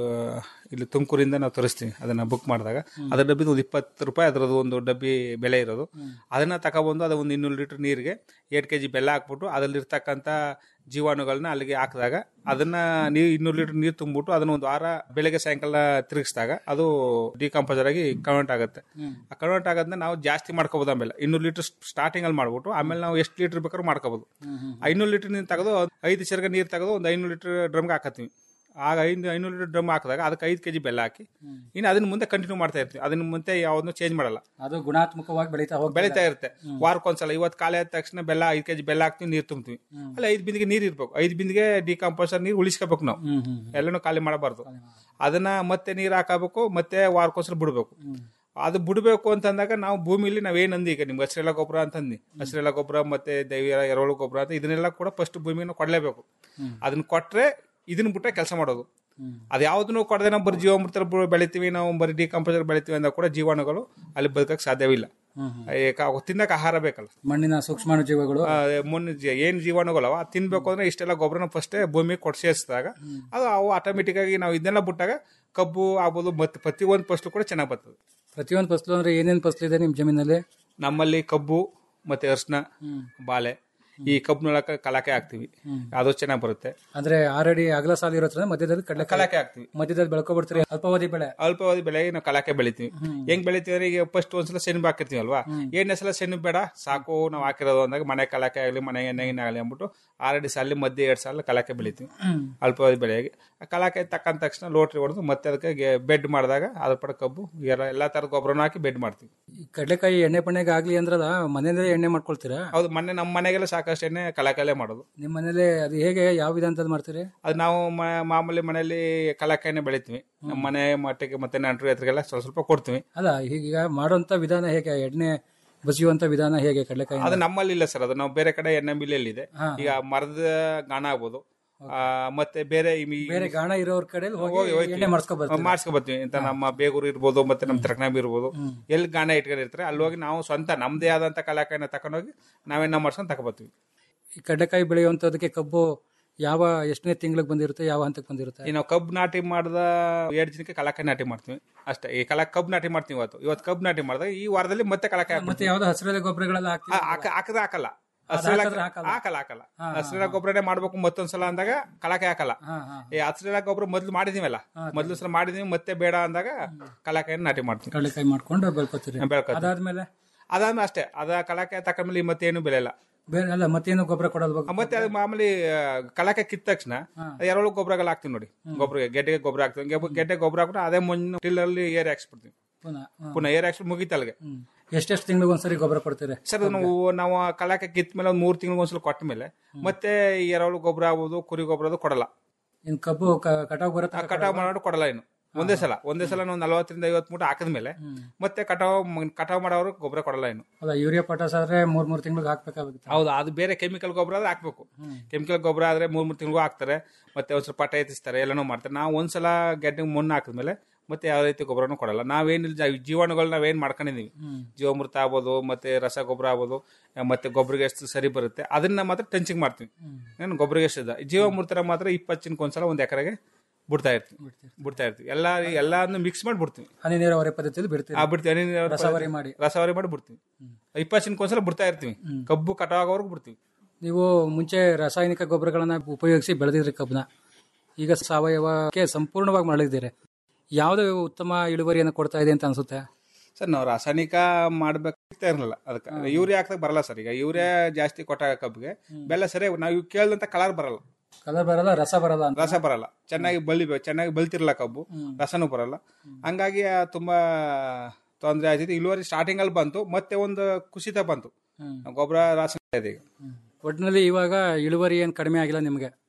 ಇಲ್ಲಿ ತುಮಕೂರಿಂದ ನಾವು ತರಿಸ್ತೀವಿ ಅದನ್ನ ಬುಕ್ ಮಾಡಿದಾಗ ಅದ್ರ ಡಬ್ಬಿದು ಒಂದು ಇಪ್ಪತ್ತು ರೂಪಾಯಿ ಅದರದ್ದು ಒಂದು ಡಬ್ಬಿ ಬೆಲೆ ಇರೋದು ಅದನ್ನ ತಗೊಬಂದು ಅದು ಒಂದು ಇನ್ನೂರು ಲೀಟರ್ ನೀರಿಗೆ ಏಟ್ ಕೆ ಜಿ ಬೆಲ್ಲ ಹಾಕ್ಬಿಟ್ಟು ಅದರಲ್ಲಿರ್ತಕ್ಕಂಥ ಜೀವಾಣುಗಳನ್ನ ಅಲ್ಲಿಗೆ ಹಾಕಿದಾಗ ಅದನ್ನ ನೀರು ಇನ್ನೂರು ಲೀಟರ್ ನೀರು ತುಂಬಿಟ್ಟು ಅದನ್ನ ಒಂದು ವಾರ ಬೆಳಗ್ಗೆ ಸಾಯಂಕಾಲ ತಿರುಗಿಸಿದಾಗ ಅದು ಡಿಕಂಪೋಸರ್ ಆಗಿ ಕನ್ವರ್ಟ್ ಆಗುತ್ತೆ ಆ ಕನ್ವರ್ಟ್ ಆಗೋದನ್ನ ನಾವು ಜಾಸ್ತಿ ಮಾಡ್ಕೋಬೋದು ಆಮೇಲೆ ಇನ್ನೂರು ಲೀಟರ್ ಸ್ಟಾರ್ಟಿಂಗ್ ಅಲ್ಲಿ ಮಾಡ್ಬಿಟ್ಟು ಆಮೇಲೆ ನಾವು ಎಷ್ಟು ಲೀಟರ್ ಬೇಕಾದ್ರೂ ಮಾಡ್ಕೋಬೋದು ಐನೂರು ಲೀಟರ್ ನೀರು ತೆಗೆದು ಐದು ಚರ್ಗ ನೀರು ತೆಗೆದು ಒಂದು ಐನೂರು ಲೀಟರ್ ಡ್ರಮ್ಗೆ ಹಾಕತ್ತೀವಿ ಆಗ ಐದು ಐನೂರು ಲೀಟರ್ ಡ್ರಮ್ ಹಾಕಿದಾಗ ಅದಕ್ಕೆ ಐದು ಕೆಜಿ ಬೆಲ್ಲ ಹಾಕಿ ಇನ್ನು ಅದನ್ನ ಮುಂದೆ ಕಂಟಿನ್ಯೂ ಮಾಡ್ತಾ ಇರ್ತೀವಿ ಅದನ್ನ ಮುಂದೆ ಯಾವ್ದನ್ನು ಚೇಂಜ್ ಮಾಡಲ್ಲ ಅದು ಗುಣಾತ್ಮಕವಾಗಿ ಬೆಳೀತಾ ಹೋಗಿ ಬೆಳೀತಾ ಇರುತ್ತೆ ವಾರಕ್ಕೊಂದ್ಸಲ ಇವತ್ತು ಕಾಲೆ ಆದ ತಕ್ಷಣ ಬೆಲ್ಲ ಐದು ಕೆಜಿ ಬೆಲ್ಲ ಹಾಕ್ತೀವಿ ನೀರು ತುಂಬ್ತೀವಿ ಅಲ್ಲ ಐದು ಬಿಂದಿಗೆ ನೀರು ಇರ್ಬೇಕು ಐದು ಬಿಂದಿಗೆ ಡಿಕಾಂಪೋಸರ್ ನೀರು ಉಳಿಸ್ಕೋಬೇಕು ನಾವು ಎಲ್ಲನೂ ಖಾಲಿ ಮಾಡಬಾರ್ದು ಅದನ್ನ ಮತ್ತೆ ನೀರು ಹಾಕಬೇಕು ಮತ್ತೆ ವಾರಕ್ಕೊಂದ್ಸಲ ಬಿಡಬೇಕು ಅದು ಬಿಡಬೇಕು ಅಂತಂದಾಗ ನಾವು ಭೂಮಿಲಿ ನಾವೇನ್ ಅಂದಿ ಈಗ ನಿಮ್ಗೆ ಹಸಿರೆಲ್ಲ ಗೊಬ್ಬರ ಅಂತಂದು ಹಸಿರೆಲ್ಲ ಗೊಬ್ಬರ ಮತ್ತೆ ದೈವ ಎರೆಹುಳು ಗೊಬ್ಬರ ಅಂತ ಇದನ್ನೆಲ್ಲ ಕೂಡ ಫಸ್ಟ್ ಭೂಮಿಗೆ ನಾವು ಕೊಡಲೇಬೇಕು ಅದನ್ನ ಕೊಟ್ರೆ ಇದನ್ನ ಬಿಟ್ಟರೆ ಕೆಲಸ ಮಾಡೋದು ಅದು ಯಾವ್ದನ್ನು ಕೊಡದೆ ನಾವು ಬರೀ ಜೀವಾಮೃತ ಬ- ಬೆಳಿತೀವಿ ನಾವು ಬರೀ ಡಿಕಂಪೋಸರ್ ಬೆಳಿತೀವಿ ಅಂದಾಗ ಕೂಡ ಜೀವಾಣುಗಳು ಅಲ್ಲಿ ಬದುಕಕ್ಕೆ ಸಾಧ್ಯವಿಲ್ಲ ಏಕ- ಅವು ತಿನ್ನಕ್ಕೆ ಆಹಾರ ಬೇಕಲ್ಲ ಮಣ್ಣಿನ ಸೂಕ್ಷ್ಮಾಣು ಜೀವಗಳು ಆ, ಮುನ್ನ ಜೀ- ಏನ್ ಜೀವಾಣುಗಳವ ಅದ್ ತಿನ್ಬೇಕು ಅಂದ್ರೆ ಇಷ್ಟೆಲ್ಲ ಗೊಬ್ಬರನ ಫಸ್ಟೇ ಭೂಮಿಗೆ ಕೊಟ್ಟು ಸೇರಿಸಿದಾಗ ಅದು ಅವು ಆಟೋಮೆಟಿಕ್ ಆಗಿ ನಾವು ಇದನ್ನೆಲ್ಲ ಬಿಟ್ಟಾಗ ಕಬ್ಬು ಆಗ್ಬೋದು ಮತ್ತೆ ಪ್ರತಿ ಒಂದು ಫಸ್ಲು ಕೂಡ ಚೆನ್ನಾಗಿ ಬರ್ತದೆ ಪ್ರತಿಯೊಂದು ಫಸಲು ಅಂದ್ರೆ ಏನೇನು ಫಸಲಿದೆ ನಿಮ್ಮ ಜಮೀನಲ್ಲಿ ನಮ್ಮಲ್ಲಿ ಕಬ್ಬು ಮತ್ತೆ ಅರ್ಶಿನ ಬಾಳೆ ಈ ಕಬ್ಬನೊಳಕ ಕಲಾಕೆ ಹಾಕ್ತಿವಿ ಅದು ಚೆನ್ನಾಗಿ ಬರುತ್ತೆ ಅಂದ್ರೆ ಆಲ್ರೆಡಿ ಅಗಲ ಸಾಲು ಇರೋದ್ರಿಂದ ಮಧ್ಯದಲ್ಲಿ ಕಡಲೆ ಕಲಾಕೆ ಹಾಕ್ತಿವಿ ಮಧ್ಯದಲ್ಲಿ ಬೆಳ್ಕೊಬಿಡ್ತೀರಿ ಅಲ್ಪಾವಧಿ ಬೆಳೆ ಅಲ್ಪಾವಧಿ ಬೆಳೆಗೆ ನಾವು ಕಲಾಕೆ ಬೆಳಿತೀವಿ ಹೆಂಗ್ ಬೆಳಿತೀವಿ ಅಂದ್ರೆ ಈಗ ಫಸ್ಟ್ ಒಂದ್ಸಲ ಸೆಣಬು ಹಾಕಿರ್ತೀವಿ ಅಲ್ವಾ ಏಳನೇ ಸಲ ಸೆಣಬು ಬೇಡ ಸಾಕು ನಾವು ಹಾಕಿರೋದು ಅಂದಾಗ ಮನೆ ಕಲಾಕೆ ಆಗಲಿ ಮನೆ ಎಣ್ಣೆ ಗಿಣ್ಣೆ ಆಗಲಿ ಅಂದ್ಬಿಟ್ಟು ಆಲ್ರೆಡಿ ಸಾಲಿ ಮಧ್ಯೆ ಎರಡು ಸಾಲ ಕಲಾಕೆ ಬೆಳಿತೀವಿ ಅಲ್ಪಾವಧಿ ಬೆಳೆಗೆ ಆ ಕಲಾಕೆ ತಕ್ಕಂತ ತಕ್ಷಣ ಲೋಟ್ರಿ ಹೊಡೆದು ಮತ್ತೆ ಅದಕ್ಕೆ ಬೆಡ್ ಮಾಡಿದಾಗ ಅದ್ರ ಪಡ ಕಬ್ಬು ಎಲ್ಲ ಎಲ್ಲಾ ತರದ ಗೊಬ್ಬರನ ಹಾಕಿ ಬೆಡ್ ಮಾಡ್ತೀವಿ ಈ ಕಡಲೆಕಾಯಿ ಎಣ್ಣೆ ಪಣ್ಣೆಗೆ ಆಗ್ಲಿ ಅಂದ್ರಲ್ಲ ಮನೆಯಲ್ಲೇ ಎಣ್ಣೆ ಮಾಡ್ಕೊಳ್ತೀರಾ ಹೌದು ಮೊನ್ನೆ ನಮ್ಮ ಮನೆಗೆಲ್ಲ ಸಾಕಷ್ಟು ಎಣ್ಣೆ ಕಲಾಕಲ್ಲೇ ಮಾಡೋದು ನಿಮ್ಮ ಮನೇಲಿ ಅದು ಹೇಗೆ ಯಾವ ವಿಧಾನದಲ್ಲಿ ಮಾಡ್ತೀರಿ ಅದು ನಾವು ಮ- ಮಾಮೂಲಿ ಮನೆಯಲ್ಲಿ ಕಲಾಕೆನೆ ಬೆಳಿತೀವಿ ನಮ್ಮ ಮನೆ ಮಟ್ಟಿಗೆ ಮತ್ತೆ ನೆಂಟರು ಎತ್ತರಿಗೆಲ್ಲ ಸ್ವಲ್ಪ ಸ್ವಲ್ಪ ಕೊಡ್ತೀವಿ ಅಲ್ಲ ಈಗ ಮಾಡೋಂಥ ವಿಧಾನ ಹೇಗೆ ಎಣ್ಣೆ ಬಸಿಯುವಂತ ವಿಧಾನ ಹೇಗೆ ಕಡಲೆಕಾಯಿ ಅದು ನಮ್ಮಲ್ಲಿ ಇಲ್ಲ ಸರ್ ಅದು ನಾವು ಬೇರೆ ಕಡೆ ಎಣ್ಣೆ ಮಿಲ್ಲಲ್ಲಿ ಇದೆ ಈಗ ಮರದ ಗಾಣ ಆಗ್ಬೋದು ಆ, ಮತ್ತೆ ಬೇರೆ ಈ- ಬೇರೆ ಗಾಣ ಇರೋರ್ ಕಡೆ ಹೋಗಿ ಹೋಗಿ ಹೋಯ್ತೀವಿ. ಎಣ್ಣೆ ಮಾಡಿಸ್ಕೊಬರ್ತೀವಿ ಮಾಡ್ಸ್ಕೊ ಬರ್ತೀವಿ ಇಂತ ನಮ್ಮ ಬೇಗೂರು ಇರ್ಬೋದು ಮತ್ತೆ ನಮ್ಮ ತರಕನಾಬಿ ಇರ್ಬೋದು ಎಲ್ಲಿ ಗಾಣ ಇಟ್ಕೊಂಡಿರ್ತಾರೆ ಅಲ್ಲಿ ಹೋಗಿ ನಾವು ಸ್ವಂತ ನಮ್ದೇ ಆದಂತ ಕಲಾಕಾಯಿನ ತಕೊಂಡೋಗಿ ನಾವೆಣ್ಣ ಮಾಡ್ಸ್ಕೊಂಡ್ ತಕೊಬರ್ತೀವಿ ಈ ಕಡಲೆಕಾಯಿ ಬೆಳೆಯುವಂಥದಕ್ಕೆ ಕಬ್ಬು ಯಾವ ಎಷ್ಟನೇ ತಿಂಗಳಿಗೆ ಬಂದಿರುತ್ತೆ ಯಾವ ಹಂತಕ್ಕೆ ಬಂದಿರುತ್ತೆ ಈ ನಾವು ಕಬ್ಬು ನಾಟಿ ಮಾಡಿದ ಎರಡು ದಿನಕ್ಕೆ ಕಲಾಕಾಯಿ ನಾಟಿ ಮಾಡ್ತೀವಿ ಅಷ್ಟೇ ಈ ಕಲಾ ಕಬ್ಬು ನಾಟಿ ಮಾಡ್ತೀವಿ ಇವತ್ತು ಇವತ್ತು ಕಬ್ಬು ನಾಟಿ ಮಾಡಿದಾಗ ಈ ವಾರದಲ್ಲಿ ಮತ್ತೆ ಕಲಾಕಾಯಿ ಮತ್ತೆ ಯಾವ್ದೋ ಹಸಿರೆಲೆ ಗೊಬ್ಬರಗಳೆಲ್ಲ ಹಾಕ್ತೀವಿ ಹಾಕದ ಹಾಕಲ್ಲ ಅದು ಹಸಿರೆಲ್ಲ ಹಾಕಿದ್ರೆ ಹಾಕಲ್ಲ. ಹಾಕಲ್ಲ ಹಾಕಲ್ಲ ಹಸಿರೆಲ್ಲ ಗೊಬ್ಬರನೇ ಮಾಡ್ಬೇಕು ಮತ್ತೊಂದ್ಸಲ ಅಂದಾಗ ಕಲಾಕೆ ಹಾಕಲ್ಲ ಈ ಹಸಿರೆಲ್ಲ ಗೊಬ್ಬರ ಮೊದ್ಲು ಮಾಡಿದೀವಲ್ಲ ಮೊದ್ಲು ಸಲ ಮಾಡಿದೀವಿ ಮತ್ತೆ ಬೇಡ ಅಂದಾಗ ಕಲಾಕಾಯಿನ ನಾಟಿ ಮಾಡ್ತೀವಿ ಕಡಲೆಕಾಯಿ ಮಾಡ್ಕೊಂಡು ಬೆಳ್ಕೊತೀರಿ ಬೆಳ್ಕೊತೀವಿ. ಅದಾದ್ಮೇಲೆ ಅದಾದ್ಮೇಲೆ ಅಷ್ಟೇ ಅದ ಕಲಾಕೆ ತಕೊಂಡ್ಮೇಲೆ ಮತ್ತೇನು ಬೆಲೆ ಇಲ್ಲ ಬೇರೆ ಅಲ್ಲ ಮತ್ತೇನು ಗೊಬ್ಬರ ಕೊಡಲ್ವಾ ಮತ್ತೆ ಅದು ಮಾಮೂಲಿ ಆ, ಕಲಾಕೆ ಕಿತ್ತ ತಕ್ಷಣ ಎರಳು ಗೊಬ್ಬರಗಳು ಹಾಕ್ತಿವಿ ನೋಡಿ ಗೊಬ್ಬರ ಗೆಡ್ಡೆಗೆ ಗೊಬ್ಬರ ಹಾಕ್ತಿವಿ ಗೆಬ್ಬ- ಗೆಡ್ಡೆ ಗೊಬ್ಬರ ಹಾಕ್ಬಿಟ್ಟು ಅದೇ ಮಣ್ಣು ಟಿಲ್ಲಲ್ಲಿ ಏರ್ ಹಾಕ್ಸ್ಬಿಡ್ತೀವಿ ಪುನಃ ಹ್ಮ್. ಪುನಃ ಏರ್ ಹಾಕ್ಸ್ಬಿಟ್ಟು ಮುಗಿತಲ್ಗೆ ಎಷ್ಟೆಷ್ಟು ತಿಂಗಳಿಗೆ ಒಂದ್ಸರಿ ಗೊಬ್ಬರ ಕೊಡ್ತೀರಿ ಸರ್ ಅದು ನಾವು ನಾವು ಆ ಕಲಾಕೆ ಕಿತ್ತ ಮೇಲೆ ಒಂದು ಮೂರು ತಿಂಗಳಿಗೆ ಒಂದ್ಸಲ ಕೊಟ್ಟ ಮೇಲೆ ಮತ್ತೆ ಈ ಎರಳು ಗೊಬ್ಬರ ಆಗ್ಬೋದು ಕುರಿ ಗೊಬ್ಬರ ಅದು ಕೊಡಲ್ಲ ಇನ್ ಕಬ್ಬು ಕ- ಕಟಾವ್ ಬರುತ್ತೆ ಆ ಕಟಾವ್ ಮಾಡೋದು ಕೊಡಲ್ಲ ಇನ್ನು ಒಂದೇ ಸಲ ಒಂದೇ ಸಲ ನಾವು ನಲವತ್ತರಿಂದ ಐವತ್ತು ಮೂಟ ಹಾಕಿದ್ಮೇಲೆ ಮತ್ತೆ ಕಟಾವ್ ಮ- ಕಟಾವ್ ಮಾಡೋರು ಗೊಬ್ಬರ ಕೊಡಲ್ಲ ಇನ್ನು ಅಲ್ಲ ಯೂರಿಯಾ ಪೊಟಾಸ್ ಆದ್ರೆ ಮೂರ್ ಮೂರ್ ತಿಂಗಳಿಗೆ ಹಾಕ್ಬೇಕಾಗುತ್ತೆ ಹೌದು ಅದು ಬೇರೆ ಕೆಮಿಕಲ್ ಗೊಬ್ಬರ ಆದ್ರೆ ಹಾಕ್ಬೇಕು ಕೆಮಿಕಲ್ ಗೊಬ್ಬರ ಆದ್ರೆ ಮೂರ್ ಮೂರು ತಿಂಗಳು ಹಾಕ್ತಾರೆ ಮತ್ತೆ ಒಂದ್ ಸ್ವಲ್ಪ ಪಟ ಎತ್ತಿಸ್ತಾರೆ ಎಲ್ಲನೂ ಮಾಡ್ತಾರೆ ನಾವು ಒಂದ್ಸಲ ಗೆಡ್ಡೆಗೆ ಮಣ್ಣು ಹಾಕಿದ್ಮೇಲೆ ಮತ್ತೆ ಯಾವ ರೀತಿ ಗೊಬ್ಬರನೂ ಕೊಡಲ್ಲ ನಾವೇನಿಲ್ಲ ಜ- ಜೀವಾಣುಗಳು ನಾವೇನ್ ಮಾಡ್ಕೊಂಡಿದೀವಿ ಜೀವಾಮೃತ ಆಗ್ಬೋದು ಮತ್ತೆ ರಸ ಗೊಬ್ಬರ ಆಗ್ಬೋದು ಆ, ಮತ್ತೆ ಗೊಬ್ಬರಿಗೆ ಎಷ್ಟು ಸರಿ ಬರುತ್ತೆ ಅದನ್ನ ಮಾತ್ರ ಟೆಂಚಿಂಗ್ ಮಾಡ್ತೀವಿ ಏನು ಗೊಬ್ಬರಿಗೆ ಎಷ್ಟು ಇದೆ. ಜೀವಾಮೃತನ ಮಾತ್ರ ಇಪ್ಪತ್ತು ಒಂದ್ಸಲ ಒಂದ್ ಎಕರೆಗೆ ಬಿಡ್ತಾ ಇರ್ತೀವಿ ಬಿಡ್ತಾ ಇರ್ತೀವಿ ಎಲ್ಲ ಎಲ್ಲಾನು ಮಿಕ್ಸ್ ಮಾಡಿ ಬಿಡ್ತೀವಿ ಹನಿ ನೀರಾವರಿ ಪದ್ಧತಿಯಲ್ಲಿ ಬಿಡ್ತೀರಿ ಆ ಬಿಡ್ತೀವಿ ಹನಿ ನೀರಾವರಿ ರಸವರಿ ಮಾಡಿ ರಸವರಿ ಮಾಡಿ ಬಿಡ್ತೀವಿ ಇಪ್ಪತ್ತು ಒಂದ್ಸಲ ಬಿಡ್ತಾ ಇರ್ತೀವಿ ಕಬ್ಬು ಕಟಾವ್ ಆಗೋವರೆಗೂ ಬಿಡ್ತೀವಿ ನೀವು ಮುಂಚೆ ರಾಸಾಯನಿಕ ಗೊಬ್ಬರಗಳನ್ನ ಉಪಯೋಗಿಸಿ ಬೆಳೆದಿದ್ರಿ ಕಬ್ಬನ ಈಗ ಸಾವಯವಕ್ಕೆ ಸಂಪೂರ್ಣವಾಗಿ ಮರಳಿದ್ದೀರಿ ಯಾವ್ದು ಉತ್ತಮ ಇಳುವರಿಯನ್ನು ಕೊಡ್ತಾ ಇದೆ ಅಂತ ಅನ್ಸುತ್ತೆ ಸರ್ ನಾವು ರಾಸಾಯನಿಕ ಮಾಡ್ಬೇಕಾಗ್ತಾ ಇರಲಿಲ್ಲ ಅದಕ್ಕೆ ಯೂರಿಯಾ ಹಾಕ್ದಾಗ ಬರಲ್ಲ ಸರ್ ಈಗ ಯೂರಿಯಾ ಜಾಸ್ತಿ ಕೊಟ್ಟಾಗ ಕಬ್ಬಿಗೆ ಬೆಲ್ಲ ಸರಿ ನಾವು ಕೇಳಿದಂತ ಕಲರ್ ಬರಲ್ಲ ಕಲರ್ ಬರಲ್ಲ ರಸ ಬರಲ್ಲ ಅಂತ ರಸ ಬರಲ್ಲ ಚೆನ್ನಾಗಿ ಬಲಿಬೇಕು ಚೆನ್ನಾಗಿ ಬಲ್ತಿರಲ್ಲ ಕಬ್ಬು ರಸನೂ ಬರಲ್ಲ ಹಂಗಾಗಿ ಆ ತುಂಬಾ ತೊಂದರೆ ಆಯ್ತಿತ್ತು ಇಳುವರಿ ಸ್ಟಾರ್ಟಿಂಗ್ ಅಲ್ಲಿ ಬಂತು ಮತ್ತೆ ಒಂದು ಕುಸಿತ ಬಂತು ಗೊಬ್ಬರ ರಾಸಾಯನಿಕ ಇದೆ ಈಗ ಒಟ್ಟಿನಲ್ಲಿ ಇವಾಗ ಇಳುವರಿ ಏನ್ ಕಡಿಮೆ ಆಗಿಲ್ಲ ನಿಮ್ಗೆ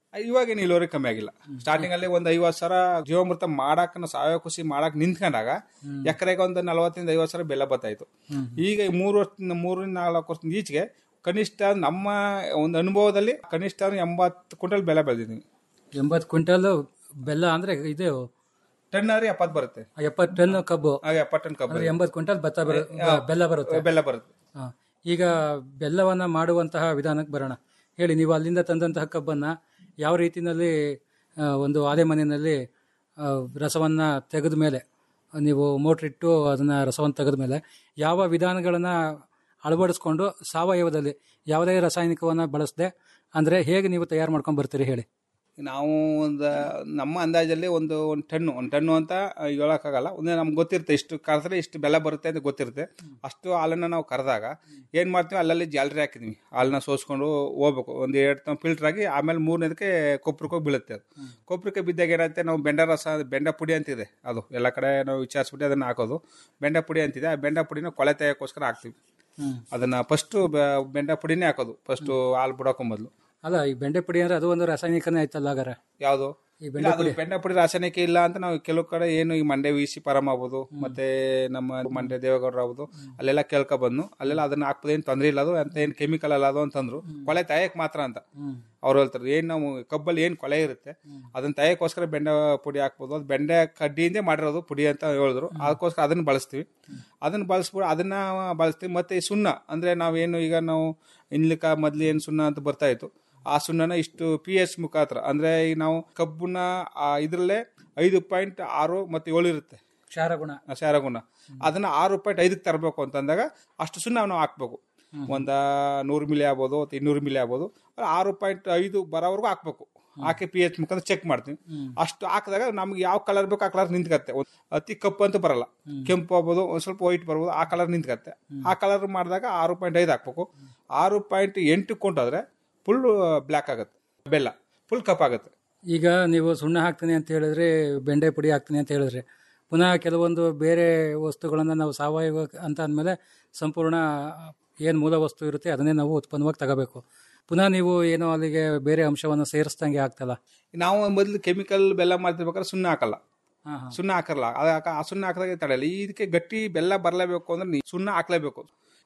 ಇವಾಗೇನು ಇಳುವರಿ ಕಮ್ಮಿ ಆಗಿಲ್ಲ ಸ್ಟಾರ್ಟಿಂಗ್ ಅಲ್ಲಿ ಒಂದು ಐವತ್ತು ಸಾವಿರ ಜೀವಾಮೃತ ಮಾಡಕ್ ನಾವು ಸಾವಯವ ಕೃಷಿ ಮಾಡಕ್ ನಿಂತ್ಕೊಂಡಾಗ ಎಕರೆಗೆ ಒಂದು ನಲವತ್ತರಿಂದ ಐವತ್ತು ಸಾವಿರ ಬೆಲ್ಲ ಬತ್ತಾಯ್ತು ಈಗ ಈ ಮೂರು ವರ್ಷದಿಂದ ಮೂರರಿಂದ ನಾಲ್ಕು ವರ್ಷದಿಂದ ಈಚೆಗೆ ಕನಿಷ್ಠ ನಮ್ಮ ಒಂದು ಅನುಭವದಲ್ಲಿ ಕನಿಷ್ಠ ಎಂಬತ್ತು ಕ್ವಿಂಟಲ್ ಬೆಲ್ಲ ಬೆಳೆದಿದ್ದೀವಿ ಎಂಬತ್ತು ಕ್ವಿಂಟಲ್ ಬೆಲ್ಲ ಅಂದ್ರೆ ಇದು ಟನ್ ಆದ್ರೆ ಎಪ್ಪತ್ತು ಬರುತ್ತೆ ಎಪ್ಪತ್ತು ಟನ್ ಕಬ್ಬು ಆಗ ಎಪ್ಪತ್ತು ಟನ್ ಕಬ್ಬು ಅಂದ್ರೆ ಎಂಬತ್ತು ಕ್ವಿಂಟಲ್ ಭತ್ತ ಬರು- ಆ, ಬೆಲ್ಲ ಬರುತ್ತೆ ಬೆಲ್ಲ ಬರುತ್ತೆ ಹಾ. ಈಗ ಬೆಲ್ಲವನ್ನ ಮಾಡುವಂತಹ ವಿಧಾನಕ್ಕೆ ಬರೋಣ ಹೇಳಿ ನೀವು ಅಲ್ಲಿಂದ ತಂದಂತಹ ಕಬ್ಬನ್ನ ಯಾವ ರೀತಿನಲ್ಲಿ ಆ, ಒಂದು ಆಲೆ ಮನೆಯಲ್ಲಿ ಆ, ರಸವನ್ನ ತೆಗೆದ ಮೇಲೆ ನೀವು ಮೋಟ್ರ್ ಇಟ್ಟು ಅದನ್ನ ರಸವನ್ನು ತೆಗೆದ ಮೇಲೆ ಯಾವ ವಿಧಾನಗಳನ್ನ ಅಳವಡಿಸ್ಕೊಂಡು ಸಾವಯವದಲ್ಲಿ ಯಾವುದೇ ರಾಸಾಯನಿಕವನ್ನ ಬಳಸದೆ ಅಂದ್ರೆ ಹೇಗೆ ನೀವು ತಯಾರು ಮಾಡ್ಕೊಂಡು ಬರ್ತೀರಿ ಹೇಳಿ ನಾವು ಒಂದು ನಮ್ಮ ಅಂದಾಜಲ್ಲಿ ಒಂದು ಒಂದು ಟನ್ನು ಒಂದು ಟನ್ನು ಅಂತ ಹೇಳೋಕ್ಕಾಗಲ್ಲ ಒಂದು ನಮ್ಗೆ ಗೊತ್ತಿರುತ್ತೆ ಇಷ್ಟು ಕರೆದ್ರೆ ಇಷ್ಟು ಬೆಲ್ಲ ಬರುತ್ತೆ ಅಂತ ಗೊತ್ತಿರುತ್ತೆ ಅಷ್ಟು ಹಾಲನ್ನು ನಾವು ಕರೆದಾಗ ಏನು ಮಾಡ್ತೀವಿ ಅಲ್ಲಲ್ಲಿ ಜಾಲರಿ ಹಾಕಿದ್ವಿ ಹಾಲನ್ನ ಸೋಸ್ಕೊಂಡು ಹೋಗ್ಬೇಕು ಒಂದು ಎರಡು ಫಿಲ್ಟರ್ ಆಗಿ ಆಮೇಲೆ ಮೂರನೇದಕ್ಕೆ ಕೊಪ್ಪರಕ್ಕೆ ಹೋಗಿ ಬೀಳುತ್ತೆ ಅದು ಕೊಪ್ಪರಕ್ಕೆ ಬಿದ್ದಾಗ ಏನಾಗುತ್ತೆ ನಾವು ಬೆಂಡ ರಸ ಬೆಂಡ ಪುಡಿ ಅಂತಿದೆ ಅದು ಎಲ್ಲ ಕಡೆ ನಾವು ವಿಚಾರಿಸ್ಬಿಟ್ಟು ಅದನ್ನು ಹಾಕೋದು ಬೆಂಡ ಪುಡಿ ಅಂತಿದೆ ಆ ಬೆಂಡ ಪುಡಿನ ಕೊಳೆ ತೆಗಿಯೋಕ್ಕೋಸ್ಕರ ಹಾಕ್ತೀವಿ ಅದನ್ನ ಫಸ್ಟು ಬೆಂಡ ಪುಡಿನೇ ಹಾಕೋದು ಫಸ್ಟು ಹಾಲು ಬಿಡೋಕೆ ಮೊದಲು ಅಲ್ಲ ಈ ಬೆಂಡೆ ಪುಡಿ ಅಂದ್ರೆ ಅದು ಒಂದು ರಾಸಾಯನಿಕನೇ ಆಯ್ತಲ್ಲ ಹಾಗಾರೆ ಯಾವುದು ಈ ಇಲ್ಲ, ಬೆಂಡೆ ಅದು ಪುಡಿ ಬೆಂಡೆ ಪುಡಿ ರಾಸಾಯನಿಕ ಇಲ್ಲ ಅಂತ ನಾವು ಕೆಲವು ಕಡೆ ಏನು ಈ ಮಂಡ್ಯ ವಿ ಸಿ ಪರಮ್ ಆಗ್ಬೋದು ಮತ್ತೆ ನಮ್ಮ ಮಂಡ್ಯ ದೇವೇಗೌಡರು ಆಗ್ಬೋದು ಅಲ್ಲೆಲ್ಲ ಕೇಳ್ಕೊ ಬಂದು ಅಲ್ಲೆಲ್ಲ ಅದನ್ನ ಹಾಕ್ಬೋದು ಏನು ತೊಂದರೆ ಇಲ್ಲ ಅದು ಅಂತ ಏನು ಕೆಮಿಕಲ್ ಅಲ್ಲ ಅದು ಅಂತಂದ್ರು ಕೊಳೆ ತಾಯಕ್ ಮಾತ್ರ ಅಂತ ಅವ್ರು ಹೇಳ್ತಾರೆ ಏನ್ ನಾವು ಕಬ್ಬಲ್ಲಿ ಏನ್ ಕೊಳೆ ಇರುತ್ತೆ ಅದನ್ನ ತಾಯಕ್ಕೋಸ್ಕರ ಬೆಂಡೆ ಪುಡಿ ಹಾಕ್ಬೋದು ಅದು ಬೆಂಡೆ ಕಡ್ಡಿಯಿಂದ ಮಾಡಿರೋದು ಪುಡಿ ಅಂತ ಹೇಳಿದ್ರು ಅದಕ್ಕೋಸ್ಕರ ಅದನ್ನ ಬಳಸ್ತೀವಿ ಅದನ್ನ ಬಳಸ್ಬಿಟ್ಟು ಅದನ್ನ ಬಳಸ್ತೀವಿ ಮತ್ತೆ ಈ ಸುಣ್ಣ ಅಂದ್ರೆ ನಾವೇನು ಈಗ ನಾವು ಇನ್ಲಿಕ್ಕ ಮೊದ್ಲು ಏನು ಸುಣ್ಣ ಅಂತ ಬರ್ತಾ ಇತ್ತು ಆ ಸುಣ್ಣನ ಇಷ್ಟು ಪಿ ಎಚ್ ಮುಖಾಂತರ ಅಂದ್ರೆ ಈಗ ನಾವು ಕಬ್ಬನ್ನ ಆ ಇದ್ರಲ್ಲೇ ಐದು ಪಾಯಿಂಟ್ ಆರು ಮತ್ತೆ ಏಳು ಇರುತ್ತೆ ಕ್ಷಾರಗುಣ ಆ ಕ್ಷಾರಗುಣ ಅದನ್ನ ಆರು ಪಾಯಿಂಟ್ ಐದಕ್ಕೆ ತರಬೇಕು ಅಂತಂದಾಗ ಅಷ್ಟು ಸುಣ್ಣ ನಾವು ಹಾಕ್ಬೇಕು ಒಂದ ನೂರು ಮಿಲಿ ಆಗ್ಬೋದು ಅಥವಾ ಇನ್ನೂರು ಮಿಲಿ ಆಗ್ಬೋದು ಆರು ಪಾಯಿಂಟ್ ಐದು ಬರೋವರೆಗೂ ಹಾಕ್ಬೇಕು ಹಾಕಿ ಪಿ ಎಚ್ ಮುಖಾಂತರ ಚೆಕ್ ಮಾಡ್ತೀವಿ ಅಷ್ಟು ಹಾಕಿದಾಗ ನಮ್ಗೆ ಯಾವ ಕಲರ್ ಬೇಕು ಆ ಕಲರ್ ನಿಂತ್ಕತ್ತೆ ಒಂದ್ ಅತಿ ಕಪ್ಪು ಅಂತ ಬರಲ್ಲ ಕೆಂಪು ಆಗ್ಬೋದು ಒಂದ್ ಸ್ವಲ್ಪ ವೈಟ್ ಬರ್ಬೋದು ಆ ಕಲರ್ ನಿಂತ್ಕತ್ತೆ ಆ ಕಲರ್ ಮಾಡಿದಾಗ ಆರು ಪಾಯಿಂಟ್ ಐದು ಹಾಕ್ಬೇಕು ಆರು ಪಾಯಿಂಟ್ ಎಂಟು ಕೊಂಡಾದ್ರೆ ಫುಲ್ ಬ್ಲ್ಯಾಕ್ ಆಗುತ್ತೆ ಬೆಲ್ಲ ಫುಲ್ ಕಪ್ಪಾಗುತ್ತೆ ಈಗ ನೀವು ಸುಣ್ಣ ಹಾಕ್ತೀನಿ ಅಂತ ಹೇಳಿದ್ರೆ ಬೆಂಡೆ ಪುಡಿ ಹಾಕ್ತೀನಿ ಅಂತ ಹೇಳಿದ್ರೆ ಪುನಃ ಕೆಲವೊಂದು ಬೇರೆ ವಸ್ತುಗಳನ್ನು ನಾವು ಸಾವಯವ ಅಂತ ಅಂದಮೇಲೆ ಸಂಪೂರ್ಣ ಏನು ಮೂಲ ವಸ್ತು ಇರುತ್ತೆ ಅದನ್ನೇ ನಾವು ಉತ್ಪನ್ನವಾಗಿ ತಗೋಬೇಕು ಪುನಃ ನೀವು ಏನೋ ಅಲ್ಲಿಗೆ ಬೇರೆ ಅಂಶವನ್ನು ಸೇರಿಸ್ದಂಗೆ ಆಗ್ತಲ್ಲ ನಾವು ಮೊದಲು ಕೆಮಿಕಲ್ ಬೆಲ್ಲ ಮಾಡ್ತಿರ್ಬೇಕಾದ್ರೆ ಸುಣ್ಣ ಹಾಕಲ್ಲ ಹಾ, ಹಾ. ಸುಣ್ಣ ಹಾಕಲ್ಲ ಅದು ಹಾಕ- ಆ ಸುಣ್ಣ ಹಾಕಿದಾಗ ತಡೆಯಲ್ಲ ಇದಕ್ಕೆ ಗಟ್ಟಿ ಬೆಲ್ಲ ಬರಲೇಬೇಕು ಅಂದ್ರೆ ನೀ ಸುಣ್ಣ ಹಾಕ್ಲೇಬೇಕು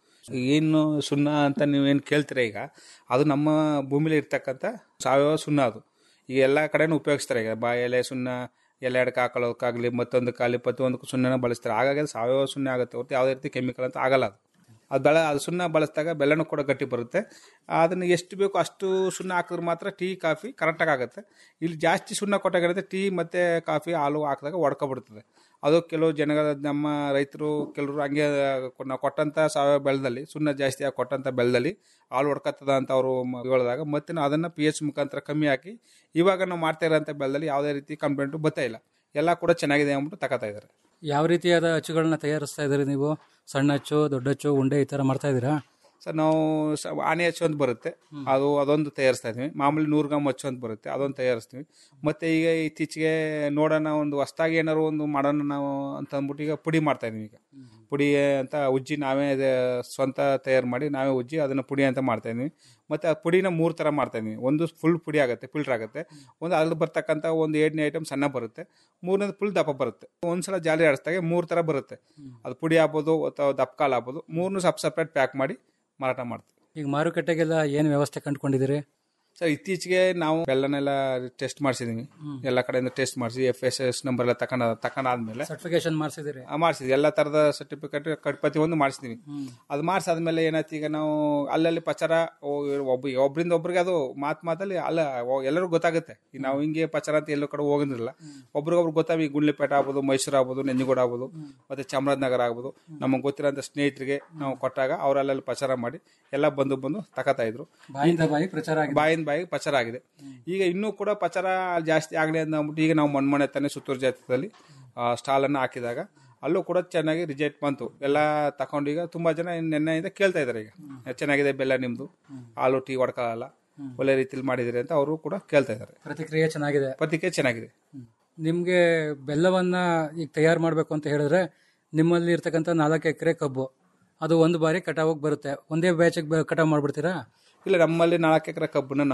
ಏನು ಸುಣ್ಣ ಅಂತ ನೀವೇನು ಕೇಳ್ತೀರ ಈಗ ಅದು ನಮ್ಮ ಭೂಮಿಲಿ ಇರ್ತಕ್ಕಂಥ ಸಾವಯವ ಸುಣ್ಣ ಅದು ಈಗ ಎಲ್ಲ ಕಡೆನೂ ಉಪಯೋಗಿಸ್ತಾರೆ ಈಗ ಬಾ ಎಲೆ ಸುಣ್ಣ ಎಲೆ ಅಡಕೆ ಹಾಕೊಳ್ಳೋಕ್ಕಾಗಲಿ ಮತ್ತೊಂದಕ್ಕಾಗಲಿ ಪ್ರತಿಯೊಂದಕ್ಕೂ ಸುಣ್ಣನ ಬಳಸ್ತಾರೆ ಹಾಗಾಗಿ ಅದು ಸಾವಯವ ಸುಣ್ಣ ಆಗುತ್ತೆ ಹೊರತು ಯಾವುದೇ ರೀತಿ ಕೆಮಿಕಲ್ ಅಂತ ಆಗಲ್ಲ ಅದು ಅದು ಬೆಳೆ ಅದು ಸುಣ್ಣ ಬಳಸಿದಾಗ ಬೆಲ್ಲನೂ ಕೂಡ ಗಟ್ಟಿ ಬರುತ್ತೆ ಅದನ್ನು ಎಷ್ಟು ಬೇಕು ಅಷ್ಟು ಸುಣ್ಣ ಹಾಕಿದ್ರೆ ಮಾತ್ರ ಟೀ ಕಾಫಿ ಕರೆಕ್ಟಾಗಿ ಆಗುತ್ತೆ ಇಲ್ಲಿ ಜಾಸ್ತಿ ಸುಣ್ಣ ಕೊಟ್ಟಾಗಿರುತ್ತೆ ಟೀ ಮತ್ತು ಕಾಫಿ ಹಾಲು ಹಾಕಿದಾಗ ಒಡ್ಕೊಬಿಡ್ತದೆ ಅದು ಕೆಲವು ಜನಗಳ ನಮ್ಮ ರೈತರು ಕೆಲವರು ಹಂಗೆ ನಾವು ಕೊಟ್ಟಂಥ ಸಾವಯವ ಬೆಳೆದಲ್ಲಿ ಸುಣ್ಣ ಜಾಸ್ತಿ ಆಗಿ ಕೊಟ್ಟಂಥ ಬೆಳೆದಲ್ಲಿ ಹಾಲು ಹೊಡ್ಕತ್ತದ ಅಂತ ಅವರು ಹೇಳಿದಾಗ ಮತ್ತೆ ನಾವು ಅದನ್ನು ಪಿ ಎಚ್ ಮುಖಾಂತರ ಕಮ್ಮಿ ಹಾಕಿ ಇವಾಗ ನಾವು ಮಾಡ್ತಾ ಇರೋಂಥ ಬೆಳೆದಲ್ಲಿ ಯಾವುದೇ ರೀತಿ ಕಂಪ್ಲೇಂಟು ಬರ್ತಾ ಇಲ್ಲ ಎಲ್ಲ ಕೂಡ ಚೆನ್ನಾಗಿದೆ ಅಂದ್ಬಿಟ್ಟು ತಗೋತಾ ಇದ್ದಾರೆ ಯಾವ ರೀತಿಯಾದ ಅಚ್ಚುಗಳನ್ನ ತಯಾರಿಸ್ತಾ ಇದ್ದೀರಿ ನೀವು ಸಣ್ಣ ಅಚ್ಚು ದೊಡ್ಡ ಅಚ್ಚು ಉಂಡೆ ಈ ಥರ ಮಾಡ್ತಾ ಇದ್ದೀರಾ ಸರ್ ನಾವು ಸ- ಆನೆ ಹಚ್ಚು ಅಂತ ಬರುತ್ತೆ ಅದು ಅದೊಂದು ತಯಾರಿಸ್ತಾ ಇದ್ವಿ ಮಾಮೂಲಿ ನೂರು ಗ್ರಾಮ್ ಹಚ್ಚು ಅಂತ ಬರುತ್ತೆ ಅದೊಂದು ತಯಾರಿಸ್ತೀವಿ ಮತ್ತೆ ಈಗ ಇತ್ತೀಚೆಗೆ ನೋಡೋಣ ಒಂದು ಹೊಸ್ದಾಗಿ ಏನಾರು ಒಂದು ಮಾಡೋಣ ನಾವು ಅಂತ ಅಂದ್ಬಿಟ್ಟು ಈಗ ಪುಡಿ ಮಾಡ್ತಾ ಇದೀವಿ ಈಗ ಪುಡಿ ಅಂತ ಉಜ್ಜಿ ನಾವೇ ಅದೇ ಸ್ವಂತ ತಯಾರು ಮಾಡಿ ನಾವೇ ಉಜ್ಜಿ ಅದನ್ನ ಪುಡಿ ಅಂತ ಮಾಡ್ತಾ ಇದೀವಿ ಮತ್ತೆ ಆ ಪುಡಿನ ಮೂರು ಥರ ಮಾಡ್ತಾ ಇದೀವಿ ಒಂದು ಫುಲ್ ಪುಡಿ ಆಗುತ್ತೆ ಫಿಲ್ಟರ್ ಆಗುತ್ತೆ ಒಂದು ಅಲ್ಲಿ ಬರ್ತಕ್ಕಂಥ ಒಂದು ಎರಡನೇ ಐಟಮ್ ಸಣ್ಣ ಬರುತ್ತೆ ಮೂರನೇದು ಫುಲ್ ದಪ್ಪ ಬರುತ್ತೆ ಒಂದ್ಸಲ ಜಾಲಿ ಆಡಿಸ್ದಾಗೆ ಮೂರು ಥರ ಬರುತ್ತೆ ಅದು ಪುಡಿ ಆಗ್ಬೋದು ಅಥವಾ ದಪ್ಪ ಕಾಳು ಆಗ್ಬೋದು ಮೂರನ್ನು ಸಪ್ ಸಪ್ರೇಟ್ ಪ್ಯಾಕ್ ಮಾಡಿ ಮಾರಾಟ ಮಾಡ್ತೀವಿ ಈಗ ಮಾರುಕಟ್ಟೆಗೆಲ್ಲ ಏನು ವ್ಯವಸ್ಥೆ ಕಂಡುಕೊಂಡಿದ್ದೀರಿ ಸರ್ ಇತ್ತೀಚೆಗೆ ನಾವು ಬೆಲ್ಲನೆಲ್ಲ ಟೆಸ್ಟ್ ಮಾಡಿಸಿದೀವಿ ಎಲ್ಲ ಕಡೆಯಿಂದ ಟೆಸ್ಟ್ ಮಾಡಿಸಿ ಎಫ್ ಎಸ್ ಎಸ್ ನಂಬರ್ ಎಲ್ಲ ತಕೊಂಡ ತಕೊಂಡಾದ್ಮೇಲೆ ಸರ್ಟಿಫಿಕೇಶನ್ ಮಾಡಿಸಿದ್ದೀರಿ ಮಾಡಿಸಿದ್ವಿ ಎಲ್ಲ ತರದ ಸರ್ಟಿಫಿಕೇಟ್ ಪ್ರತಿಯೊಂದು ಮಾಡಿಸಿದೀವಿ ಅದು ಮಾಡಿಸಾದ್ಮೇಲೆ ಏನಾಯ್ತು ಈಗ ನಾವು ಅಲ್ಲಲ್ಲಿ ಪಚಾರ ಓ- ಒಬ್ಬ ಒಬ್ರಿಂದ ಒಬ್ರಿಗೆ ಅದು ಮಾತ್ ಮಾತಲ್ಲಿ ಅಲ್ಲ ಓ- ಎಲ್ಲರಿಗೂ ಗೊತ್ತಾಗುತ್ತೆ ಈಗ ನಾವು ಹಿಂಗೆ ಪಚಾರ ಅಂತ ಎಲ್ಲೋ ಕಡೆ ಹೋಗಿದ್ರಲ್ಲ ಒಬ್ರಿಗೊಬ್ರು ಗೊತ್ತಾಗ ಈ ಗುಂಡ್ಲಿಪೇಟೆ ಆಗ್ಬೋದು ಮೈಸೂರು ಆಗ್ಬೋದು ನೆಂಜುಗೂಡ ಆಗ್ಬೋದು ಮತ್ತೆ ಚಾಮರಾಜನಗರ ಆಗ್ಬೋದು ನಮಗೆ ಗೊತ್ತಿರೋಂಥ ಸ್ನೇಹಿತರಿಗೆ ನಾವು ಕೊಟ್ಟಾಗ ಅವರಲ್ಲೆಲ್ಲ ಪಚಾರ ಮಾಡಿ ಎಲ್ಲ ಬಂದು ಬಂದು ತಗೋತಾ ಇದ್ರು ಬಾಯಿಂದ ಬಾಯಿ ಪ್ರಚಾರ ಆಗಿದೆ ಬಾಯಿಂದ ಬಾಯಿಗೆ ಪಚಾರ ಆಗಿದೆ ಈಗ ಇನ್ನೂ ಕೂಡ ಪಚಾರ ಜಾಸ್ತಿ ಆಗಲಿ ಅಂತ ಅಂದ್ಬಿಟ್ಟು ಈಗ ನಾವು ಮಣ್ಮನೆ ತಾನೆ ಸುತ್ತೂರು ಜಾತ್ರೆಯಲ್ಲಿ ಸ್ಟಾಲನ್ನು ಹಾಕಿದಾಗ ಅಲ್ಲೂ ಕೂಡ ಚೆನ್ನಾಗಿ ರಿಜೆಕ್ಟ್ ಬಂತು ಎಲ್ಲ ತಗೊಂಡು ಈಗ ತುಂಬಾ ಜನ ನೆನ್ನೆಯಿಂದ ಕೇಳ್ತಾ ಇದ್ದಾರೆ ಈಗ ಚೆನ್ನಾಗಿದೆ ಬೆಲ್ಲ ನಿಮ್ದು ಹಾಲು ಟೀ ಹೊಡ್ಕೊಳ್ಳಲ್ಲ ಒಳ್ಳೆ ರೀತಿಲಿ ಮಾಡಿದಿರಿ ಅಂತ ಅವರು ಕೂಡ ಕೇಳ್ತಾ ಇದ್ದಾರೆ ಪ್ರತಿಕ್ರಿಯೆ ಚೆನ್ನಾಗಿದೆ ಪ್ರತಿಕ್ರಿಯೆ ಚೆನ್ನಾಗಿದೆ ನಿಮಗೆ ಬೆಲ್ಲವನ್ನ ಈಗ ತಯಾರು ಮಾಡಬೇಕು ಅಂತ ಹೇಳಿದ್ರೆ ನಿಮ್ಮಲ್ಲಿ ಇರ್ತಕ್ಕಂಥ ನಾಲ್ಕು ಎಕರೆ ಕಬ್ಬು ಅದು ಒಂದು ಬಾರಿ ಕಟಾವಿಗೆ ಬರುತ್ತೆ ಒಂದೇ ಬ್ಯಾಚಿಗೆ ಕಟಾವು ಮಾಡ್ಬಿಡ್ತೀರಾ ಇಲ್ಲ ನಮ್ಮಲ್ಲಿ ನಾಲ್ಕು ಎಕರೆ ಕಬ್ಬನ್ನ ನಾವು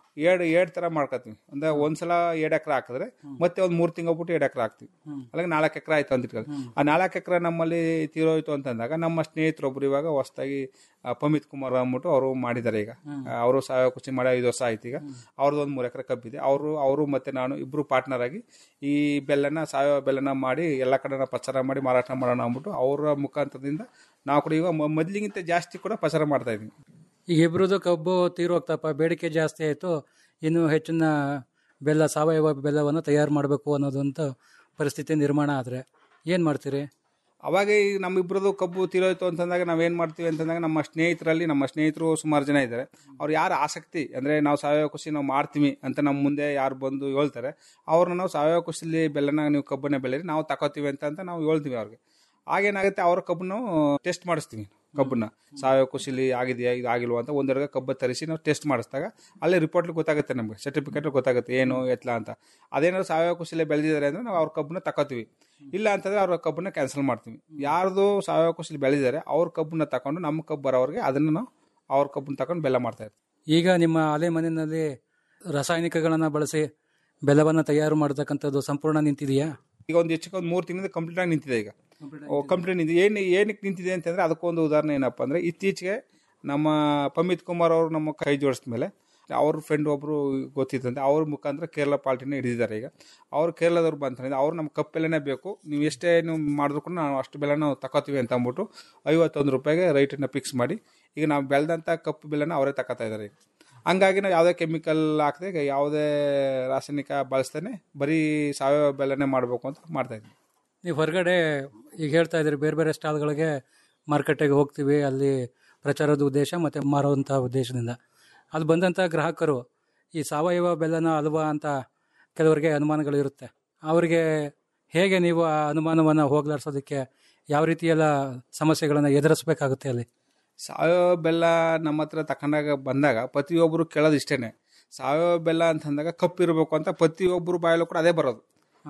ಎರಡು ಎರಡು ಥರ ಮಾಡ್ಕೊತೀವಿ ಅಂದ್ರೆ ಒಂದ್ಸಲ ಎರಡು ಎಕರೆ ಹಾಕಿದ್ರೆ ಮತ್ತೆ ಒಂದು ಮೂರು ತಿಂಗಳು ಬಿಟ್ಟು ಎರಡು ಎಕರೆ ಹಾಕ್ತೀವಿ ಅಲ್ಲಿಗೆ ನಾಲ್ಕು ಎಕರೆ ಆಯ್ತು ಅಂತ ಇಟ್ಕೊಳ್ಳಿ ಆ ನಾಲ್ಕು ಎಕರೆ ನಮ್ಮಲ್ಲಿ ತೀರೋಯ್ತು ಅಂತಂದಾಗ ನಮ್ಮ ಸ್ನೇಹಿತರೊಬ್ರು ಇವಾಗ ಹೊಸದಾಗಿ ಪಮಿತ್ ಕುಮಾರ್ ಅಂದ್ಬಿಟ್ಟು ಅವರು ಮಾಡಿದ್ದಾರೆ ಈಗ ಅವರು ಸಾವಯವ ಕೃಷಿ ಮಾಡಿ ಐದು ವರ್ಷ ಆಯ್ತು ಈಗ ಅವ್ರದ್ದು ಒಂದು ಮೂರು ಎಕರೆ ಕಬ್ಬಿದೆ ಅವರು ಅವರು ಮತ್ತೆ ನಾನು ಇಬ್ರು ಪಾರ್ಟ್ನರ್ ಆಗಿ ಈ ಬೆಲ್ಲನ ಸಾವಯವ ಬೆಲ್ಲನ ಮಾಡಿ ಎಲ್ಲ ಕಡೆ ಪ್ರಚಾರ ಮಾಡಿ ಮಾರಾಟ ಮಾಡೋಣ ಅಂದ್ಬಿಟ್ಟು ಅವರ ಮುಖಾಂತರದಿಂದ ನಾವು ಕೂಡ ಈಗ ಮ- ಮೊದ್ಲಿಗಿಂತ ಜಾಸ್ತಿ ಕೂಡ ಪ್ರಚಾರ ಮಾಡ್ತಾ ಇದೀವಿ ಈಗ ಇಬ್ರದ್ದು ಕಬ್ಬು ತೀರೋಗ್ತಪ್ಪ ಬೇಡಿಕೆ ಜಾಸ್ತಿ ಆಯಿತು ಇನ್ನು ಹೆಚ್ಚಿನ ಬೆಲ್ಲ ಸಾವಯವ ಬೆಲ್ಲವನ್ನು ತಯಾರು ಮಾಡಬೇಕು ಅನ್ನೋದಂತ ಪರಿಸ್ಥಿತಿ ನಿರ್ಮಾಣ ಆದರೆ ಏನು ಮಾಡ್ತೀರಿ ಅವಾಗ ಈ ನಮ್ಮಿಬ್ಬರದು ಕಬ್ಬು ತೀರೋಯ್ತು ಅಂತಂದಾಗ ನಾವೇನು ಮಾಡ್ತೀವಿ ಅಂತಂದಾಗ ನಮ್ಮ ಸ್ನೇಹಿತರಲ್ಲಿ ನಮ್ಮ ಸ್ನೇಹಿತರು ಸುಮಾರು ಜನ ಇದ್ದಾರೆ ಅವ್ರು ಯಾರು ಆಸಕ್ತಿ ಅಂದರೆ ನಾವು ಸಾವಯವ ಕೃಷಿ ನಾವು ಮಾಡ್ತೀವಿ ಅಂತ ನಮ್ಮ ಮುಂದೆ ಯಾರು ಬಂದು ಹೇಳ್ತಾರೆ ಅವ್ರನ್ನ ನಾವು ಸಾವಯವ ಕೃಷಿಲಿ ಬೆಲ್ಲನ ನೀವು ಕಬ್ಬನ್ನ ಬೆಳೀರಿ ನಾವು ತಗೋತೀವಿ ಅಂತ ಅಂತ ನಾವು ಹೇಳ್ತೀವಿ ಅವ್ರಿಗೆ ಆಗೇನಾಗುತ್ತೆ ಅವ್ರ ಕಬ್ಬನ್ನು ಟೆಸ್ಟ್ ಮಾಡಿಸ್ತೀವಿ ಕಬ್ಬನ್ನ ಸಾವಯವ ಕೃಷಿಲಿ ಆಗಿದೆಯಾ ಇದು ಆಗಿಲ್ವಾ ಅಂತ ಒಂದೆರಡು ಕಬ್ಬು ತರಿಸಿ ನಾವು ಟೆಸ್ಟ್ ಮಾಡಿಸಿದಾಗ ಅಲ್ಲೇ ರಿಪೋರ್ಟ್ ಗೊತ್ತಾಗುತ್ತೆ ನಮಗೆ ಸರ್ಟಿಫಿಕೇಟ್ ಗೊತ್ತಾಗುತ್ತೆ ಏನು ಎತ್ಲ ಅಂತ ಅದೇನಾದ್ರು ಸಾವಯವ ಕೃಷಿಲೇ ಬೆಳೆದಿದ್ದಾರೆ ಅಂದ್ರೆ ನಾವು ಅವ್ರ ಕಬ್ಬನ್ನ ತಗೋತೀವಿ ಇಲ್ಲ ಅಂತಂದ್ರೆ ಅವ್ರ ಕಬ್ಬನ್ನ ಕ್ಯಾನ್ಸಲ್ ಮಾಡ್ತೀವಿ ಯಾರ್ದು ಸಾವಯವ ಕೃಷಿಲಿ ಬೆಳೆದಿದ್ದಾರೆ ಅವ್ರ ಕಬ್ಬನ್ನ ತಗೊಂಡು ನಮ್ಮ ಕಬ್ಬು ಬರೋವ್ರಿಗೆ ಅದನ್ನು ನಾವು ಅವ್ರ ಕಬ್ಬನ್ನ ತಗೊಂಡು ಬೆಲ್ಲ ಮಾಡ್ತಾ ಇರ್ತೀವಿ ಈಗ ನಿಮ್ಮ ಅಲೆ ಮನೆಯಲ್ಲಿ ರಾಸಾಯನಿಕಗಳನ್ನು ಬಳಸಿ ಬೆಲ್ಲವನ್ನು ತಯಾರು ಮಾಡತಕ್ಕಂಥದ್ದು ಸಂಪೂರ್ಣ ನಿಂತಿದೆಯಾ ಈಗ ಒಂದು ಹೆಚ್ಚು ಒಂದು ಮೂರು ತಿಂಗಳಿಂದ ಕಂಪ್ಲೀಟ್ ಆಗಿ ನಿಂತಿದೆ ಈಗ ಕಂಪ್ಲೀಟ್ ನಿಂತಿದೆ ಏನು ಏನಕ್ಕೆ ನಿಂತಿದೆ ಅಂತಂದ್ರೆ ಅದಕ್ಕೊಂದು ಉದಾಹರಣೆ ಏನಪ್ಪ ಅಂದ್ರೆ ಇತ್ತೀಚೆಗೆ ನಮ್ಮ ಪಮಿತ್ ಕುಮಾರ್ ಅವರು ನಮ್ಮ ಕೈ ಜೋಡಿಸಿದ ಮೇಲೆ ಅವ್ರ ಫ್ರೆಂಡ್ ಒಬ್ರು ಗೊತ್ತಿತ್ತಂತೆ ಅವ್ರ ಮುಖಾಂತರ ಕೇರಳ ಪಾರ್ಟಿನ ಹಿಡಿದಿದ್ದಾರೆ ಈಗ ಅವ್ರು ಕೇರಳದವ್ರು ಬಂತಂದ್ರೆ ಅವ್ರು ನಮ್ಮ ಕಪ್ ಬೆಲೆನೇ ಬೇಕು ನೀವು ಎಷ್ಟೇ ನೀವು ಮಾಡಿದ್ರು ಕೂಡ ನಾವು ಅಷ್ಟು ಬೆಲೆ ನಾವು ತಗೋತೀವಿ ಅಂತ ಅಂದ್ಬಿಟ್ಟು ಐವತ್ತೊಂದು ರೂಪಾಯಿಗೆ ರೈಟನ್ನು ಫಿಕ್ಸ್ ಮಾಡಿ ಈಗ ನಾವು ಬೆಳೆದಂಥ ಕಪ್ಪು ಬೆಲೆನ ಅವರೇ ತಗೋತಾ ಇದ್ದಾರೆ ಈಗ ಹಂಗಾಗಿ ನಾವು ಯಾವುದೇ ಕೆಮಿಕಲ್ ಹಾಕದೆ ಈಗ ಯಾವುದೇ ರಾಸಾಯನಿಕ ಬಳಸ್ತಾನೆ ಬರೀ ಸಾವಯವ ಬೆಲೆನೇ ಮಾಡಬೇಕು ಅಂತ ಮಾಡ್ತಾ ಇದ್ದೀವಿ ನೀವು ಹೊರಗಡೆ ಈಗ ಹೇಳ್ತಾ ಇದ್ದೀರಿ ಬೇರೆ ಬೇರೆ ಸ್ಟಾಲ್ಗಳಿಗೆ ಮಾರ್ಕೆಟಿಗೆ ಹೋಗ್ತೀವಿ ಅಲ್ಲಿ ಪ್ರಚಾರದ ಉದ್ದೇಶ ಮತ್ತು ಮಾರುವಂಥ ಉದ್ದೇಶದಿಂದ ಅಲ್ಲಿ ಬಂದಂಥ ಗ್ರಾಹಕರು ಈ ಸಾವಯವ ಬೆಲ್ಲನ ಅಲ್ವಾ ಅಂತ ಕೆಲವರಿಗೆ ಅನುಮಾನಗಳಿರುತ್ತೆ ಅವರಿಗೆ ಹೇಗೆ ನೀವು ಆ ಅನುಮಾನವನ್ನು ಹೋಗ್ಲಾಡ್ಸೋದಕ್ಕೆ ಯಾವ ರೀತಿಯೆಲ್ಲ ಸಮಸ್ಯೆಗಳನ್ನು ಎದುರಿಸಬೇಕಾಗುತ್ತೆ ಅಲ್ಲಿ ಸಾವಯವ ಬೆಲ್ಲ ನಮ್ಮ ಹತ್ರ ತಕೊಂಡಾಗ ಬಂದಾಗ ಪ್ರತಿಯೊಬ್ಬರು ಕೇಳೋದು ಇಷ್ಟೇನೆ ಸಾವಯವ ಬೆಲ್ಲ ಅಂತಂದಾಗ ಕಪ್ ಇರಬೇಕು ಅಂತ ಪ್ರತಿಯೊಬ್ಬರು ಬಾಯಲ್ಲೂ ಕೂಡ ಅದೇ ಬರೋದು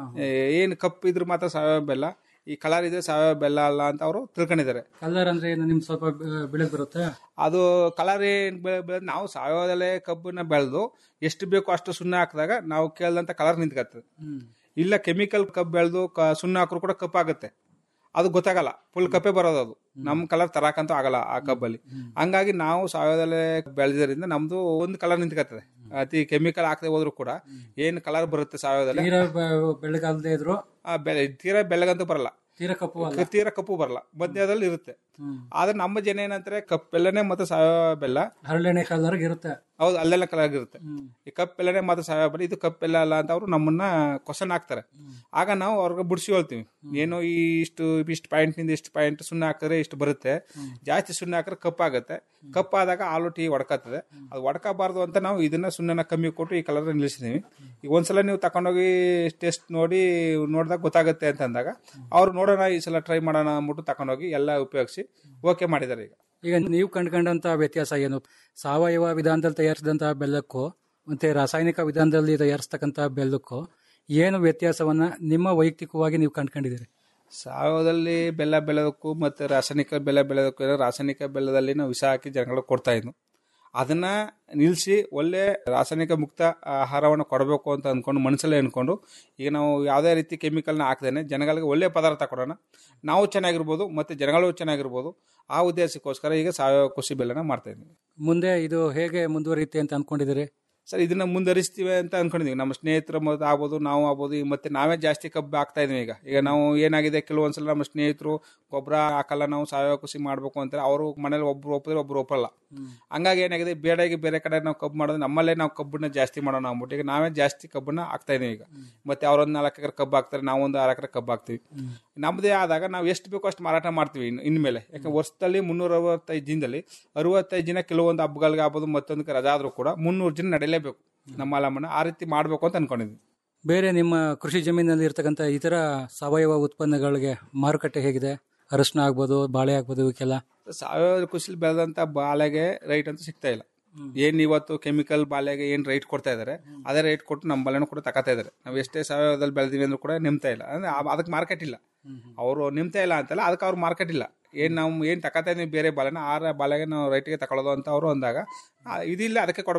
ಏನು ಕಪ್ ಇದ್ರೆ ಮಾತ್ರ ಸಾವಯವ ಬೆಲ್ಲ ಈ ಕಲರ್ ಇದೆ ಸಾವಯವ ಬೆಲ್ಲ ಅಲ್ಲ ಅಂತ ಅವರು ತಿಳ್ಕೊಂಡಿದ್ದಾರೆ ಕಲರ್ ಅಂದ್ರೆ ಏನು ನಿಮ್ಗೆ ಸ್ವಲ್ಪ ಬೆಳಗ್ಗೆ ಬರುತ್ತೆ ಅದು ಕಲರ್ ಏನ್ ಬೆ- ಬೆ- ನಾವು ಸಾವಯವದಲ್ಲೇ ಕಬ್ಬನ್ನ ಬೆಳೆದು ಎಷ್ಟು ಬೇಕೋ ಅಷ್ಟು ಸುಣ್ಣ ಹಾಕಿದಾಗ ನಾವು ಕೇಳಿದಂತ ಕಲರ್ ನಿಂತ್ಕತ್ತದ ಇಲ್ಲ ಕೆಮಿಕಲ್ ಕಬ್ಬು ಬೆಳೆದು ಸುಣ್ಣ ಹಾಕಿದ್ರು ಕೂಡ ಕಪ್ ಆಗುತ್ತೆ ಅದು ಗೊತ್ತಾಗಲ್ಲ ಫುಲ್ ಕಪ್ಪೆ ಬರೋದು ಅದು ನಮ್ ಕಲರ್ ತರಾಕಂತೂ ಆಗಲ್ಲ ಆ ಕಬ್ಬಲ್ಲಿ ಹಂಗಾಗಿ ನಾವು ಸಾವಯವದಲ್ಲೇ ಬೆಳೆದಿದ್ದರಿಂದ ನಮ್ದು ಒಂದು ಕಲರ್ ನಿಂತ್ಕತ್ತದೆ ಅತಿ ಕೆಮಿಕಲ್ ಹಾಕದೆ ಹೋದ್ರು ಕೂಡ ಏನ್ ಕಲರ್ ಬರುತ್ತೆ ಸಾವಯವದಲ್ಲಿ ತೀರಾ ಬೆ- ಬೆಳ್ಳಗಾಗದೇ ಇದ್ರು ಆ ಬೆಲೆ ತೀರಾ ಬೆಳ್ಳಗಂತೂ ಬರಲ್ಲ ತೀರಾ ಕಪ್ಪು ಅಲ್ಲ ತೀರಾ ಕಪ್ಪು ಬರಲ್ಲ ಮಧ್ಯದಲ್ಲಿ ಇರುತ್ತೆ ಆದ್ರೆ ನಮ್ಮ ಜನ ಏನಂತಾರೆ ಕಪ್ ಬೆಲ್ಲನೆ ಮತ್ತೆ ಸಾವಯವ ಬೆಲ್ಲ ಹರಳೆಣ್ಣೆ ಕಲರ್ ಇರುತ್ತೆ ಹೌದು ಅಲ್ಲೆಲ್ಲ ಕಲರ್ ಇರುತ್ತೆ ಈ ಕಪ್ ಬೆಲ್ಲನೆ ಮತ್ತೆ ಸಾವಯವ ಬೆಲ್ಲ ಇದು ಕಪ್ ಬೆಲ್ಲ ಅಲ್ಲ ಅಂತ ಅವರು ನಮ್ಮನ್ನ ಕ್ವಶನ್ ಹಾಕ್ತಾರೆ ಆಗ ನಾವು ಅವ್ರಿಗೆ ಬಿಡಿಸಿ ಹೇಳ್ತೀವಿ ಏನು ಈ ಇಷ್ಟು ಇಷ್ಟು ಪಾಯಿಂಟ್ ನಿಂದ ಇಷ್ಟು ಪಾಯಿಂಟ್ ಸುಣ್ಣ ಹಾಕಿದ್ರೆ ಇಷ್ಟು ಬರುತ್ತೆ ಜಾಸ್ತಿ ಸುಣ್ಣ ಹಾಕಿದ್ರೆ ಕಪ್ ಆಗುತ್ತೆ ಕಪ್ ಆದಾಗ ಹಾಲು ಟೀ ಒಡ್ಕತ್ತದೆ ಅದು ಒಡ್ಕಬಾರ್ದು ಅಂತ ನಾವು ಇದನ್ನ ಸುಣ್ಣನ ಕಮ್ಮಿ ಕೊಟ್ಟು ಈ ಕಲರ್ ನಿಲ್ಲಿಸಿದೀವಿ ಈಗ ಒಂದ್ಸಲ ನೀವು ತಕೊಂಡೋಗಿ ಟೆಸ್ಟ್ ನೋಡಿ ನೋಡಿದಾಗ ಗೊತ್ತಾಗುತ್ತೆ ಅಂತ ಅಂದಾಗ ಅವ್ರು ನೋಡೋಣ ಈ ಸಲ ಟ್ರೈ ಮಾಡೋಣ ಅಂದ್ಬಿಟ್ಟು ತಕೊಂಡೋಗಿ ಎಲ್ಲ ಉಪಯೋಗಿಸಿ ಓಕೆ ಮಾಡಿದ್ದಾರೆ ಈಗ ಈಗ ನೀವು ಕಂಡ್ಕೊಂಡಂತ ವ್ಯತ್ಯಾಸ ಏನು ಸಾವಯವ ವಿಧಾನದಲ್ಲಿ ತಯಾರಿಸಿದಂತಹ ಬೆಲ್ಲಕ್ಕೂ ಮತ್ತೆ ರಾಸಾಯನಿಕ ವಿಧಾನದಲ್ಲಿ ತಯಾರಿಸ್ತಕ್ಕಂಥ ಬೆಲ್ಲಕ್ಕೂ ಏನು ವ್ಯತ್ಯಾಸವನ್ನ ನಿಮ್ಮ ವೈಯಕ್ತಿಕವಾಗಿ ನೀವು ಕಂಡ್ಕೊಂಡಿದ್ದೀರಿ ಸಾವಯವದಲ್ಲಿ ಬೆಲ್ಲ ಬೆಳೆದಕ್ಕೂ ಮತ್ತು ರಾಸಾಯನಿಕ ಬೆಲ್ಲ ಬೆಳೆದಕ್ಕೂ ಏನೋ ರಾಸಾಯನಿಕ ಬೆಲ್ಲದಲ್ಲಿ ನಾವು ವಿಷ ಹಾಕಿ ಜನಗಳಿಗೆ ಕೊಡ್ತಾ ಇದ್ವು ಅದನ್ನ ನಿಲ್ಲಿಸಿ ಒಳ್ಳೆ ರಾಸಾಯನಿಕ ಮುಕ್ತ ಆಹಾರವನ್ನು ಕೊಡಬೇಕು ಅಂತ ಅಂದ್ಕೊಂಡು ಮನಸ್ಸಲ್ಲೇ ಅಂದ್ಕೊಂಡು ಈಗ ನಾವು ಯಾವುದೇ ರೀತಿ ಕೆಮಿಕಲ್ನ ಹಾಕ್ದೇನೆ ಜನಗಳಿಗೆ ಒಳ್ಳೆ ಪದಾರ್ಥ ಕೊಡೋಣ ನಾವು ಚೆನ್ನಾಗಿರ್ಬೋದು ಮತ್ತು ಜನಗಳು ಚೆನ್ನಾಗಿರ್ಬೋದು ಆ ಉದ್ದೇಶಕ್ಕೋಸ್ಕರ ಈಗ ಸಾವಯವ ಕೃಷಿ ಬೆಲ್ಲನ ಮಾಡ್ತಾ ಇದ್ದೀವಿ ಮುಂದೆ ಇದು ಹೇಗೆ ಮುಂದುವರಿಯುತ್ತೆ ಅಂತ ಅನ್ಕೊಂಡಿದ್ದೀರಿ ಸರ್ ಇದನ್ನ ಮುಂದುವರಿಸ್ತೀವಿ ಅಂತ ಅನ್ಕೊಂಡಿದೀವಿ ನಮ್ಮ ಸ್ನೇಹಿತರ ಮೊದಲು ಆಗ್ಬೋದು ನಾವು ಆಗ್ಬೋದು ಈಗ ಮತ್ತೆ ನಾವೇ ಜಾಸ್ತಿ ಕಬ್ಬು ಹಾಕ್ತಾ ಇದೀವಿ ಈಗ ಈಗ ನಾವು ಏನಾಗಿದೆ ಕೆಲವೊಂದ್ಸಲ ನಮ್ಮ ಸ್ನೇಹಿತರು ಗೊಬ್ಬರ ಹಾಕಲ್ಲ ನಾವು ಸಾವಯವ ಕೃಷಿ ಮಾಡ್ಬೇಕು ಅಂತಾರೆ ಅವರು ಮನೇಲಿ ಒಬ್ರು ಒಪ್ಪಿದ್ರೆ ಒಬ್ರು ಒಪ್ಪಲ್ಲ ಹಂಗಾಗಿ ಏನಾಗಿದೆ ಬೇಡಾಗಿ ಬೇರೆ ಕಡೆ ನಾವು ಕಬ್ಬು ಮಾಡೋದು ನಮ್ಮಲ್ಲೇ ನಾವು ಕಬ್ಬನ್ನ ಜಾಸ್ತಿ ಮಾಡೋಣ ಅಂದ್ಬಿಟ್ಟು ಈಗ ನಾವೇ ಜಾಸ್ತಿ ಕಬ್ಬನ್ನ ಹಾಕ್ತಾ ಇದೀವಿ ಈಗ ಮತ್ತೆ ಅವ್ರೊಂದು ನಾಲ್ಕು ಎಕರೆ ಕಬ್ಬು ಹಾಕ್ತಾರೆ ನಾವೊಂದು ಆರು ಎಕರೆ ಕಬ್ಬು ಹಾಕ್ತೀವಿ ನಮ್ಮದೇ ಆದಾಗ ನಾವು ಎಷ್ಟು ಬೇಕೋ ಅಷ್ಟು ಮಾರಾಟ ಮಾಡ್ತೀವಿ ಇನ್ನು ಇನ್ಮೇಲೆ ಯಾಕೆ ವರ್ಷದಲ್ಲಿ ಮುನ್ನೂರ ಅರವತ್ತೈದು ದಿನದಲ್ಲಿ ಅರವತ್ತೈದು ದಿನ ಕೆಲವೊಂದು ಹಬ್ಬಗಳಿಗೆ ಆಗ್ಬೋದು ಮತ್ತೊಂದಕ್ಕೆ ರಜಾ ಆದ್ರೂ ಕೂಡ ಮುನ್ನೂರು ಜನ ನಡೀಲೇಬೇಕು ನಮ್ಮ ಅಲಮನ ಆ ರೀತಿ ಮಾಡಬೇಕು ಅಂತ ಅನ್ಕೊಂಡಿದ್ವಿ ಬೇರೆ ನಿಮ್ಮ ಕೃಷಿ ಜಮೀನಲ್ಲಿ ಇರ್ತಕ್ಕಂಥ ಇತರ ಸಾವಯವ ಉತ್ಪನ್ನಗಳಿಗೆ ಮಾರುಕಟ್ಟೆ ಹೇಗಿದೆ ಅರಶಿನ ಆಗ್ಬೋದು ಬಾಳೆ ಆಗ್ಬೋದು ಇವಕ್ಕೆಲ್ಲ ಸಾವಯವ ಕೃಷಿ ಬೆಳೆದಂತ ಬಾಳೆಗೆ ರೈಟ್ ಅಂತ ಸಿಗ್ತಾ ಇಲ್ಲ ಏನ್ ಇವತ್ತು ಕೆಮಿಕಲ್ ಬಾಳೆಗೆ ಏನ್ ರೈಟ್ ಕೊಡ್ತಾ ಇದಾರೆ ಅದೇ ರೇಟ್ ಕೊಟ್ಟು ನಮ್ಮ ಬಾಳೆನೂ ಕೂಡ ತಗೋತಾ ಇದಾರೆ ನಾವು ಎಷ್ಟೇ ಸಾವಯವದಲ್ಲಿ ಬೆಳೆದಿವಿ ಅಂದ್ರೂ ಕೂಡ ನಿಮ್ತಾ ಇಲ್ಲ ಅಂದ್ರೆ ಆ- ಅದಕ್ಕೆ ಮಾರ್ಕೆಟ್ ಇಲ್ಲ ಅವರು ನಿಮ್ತಾ ಇಲ್ಲ ಅಂತಲ್ಲ ಅದಕ್ಕೆ ಅವ್ರ ಮಾರ್ಕೆಟ್ ಇಲ್ಲ ಏನ್ ನಾವು ಏನ್ ತಗೋತಾ ಇದೀವಿ ಬೇರೆ ಬಾಳೆನ ಆ ಬಾಳೆಗೆ ನಾವು ರೈಟ್ಗೆ ತಗೊಳ್ಳೋದು ಅಂತ ಅವರು ಅಂದಾಗ ಆ, ಇದಿಲ್ಲ ಅದಕ್ಕೆ ಕೊಡ್ಬೇಕು ನಾವು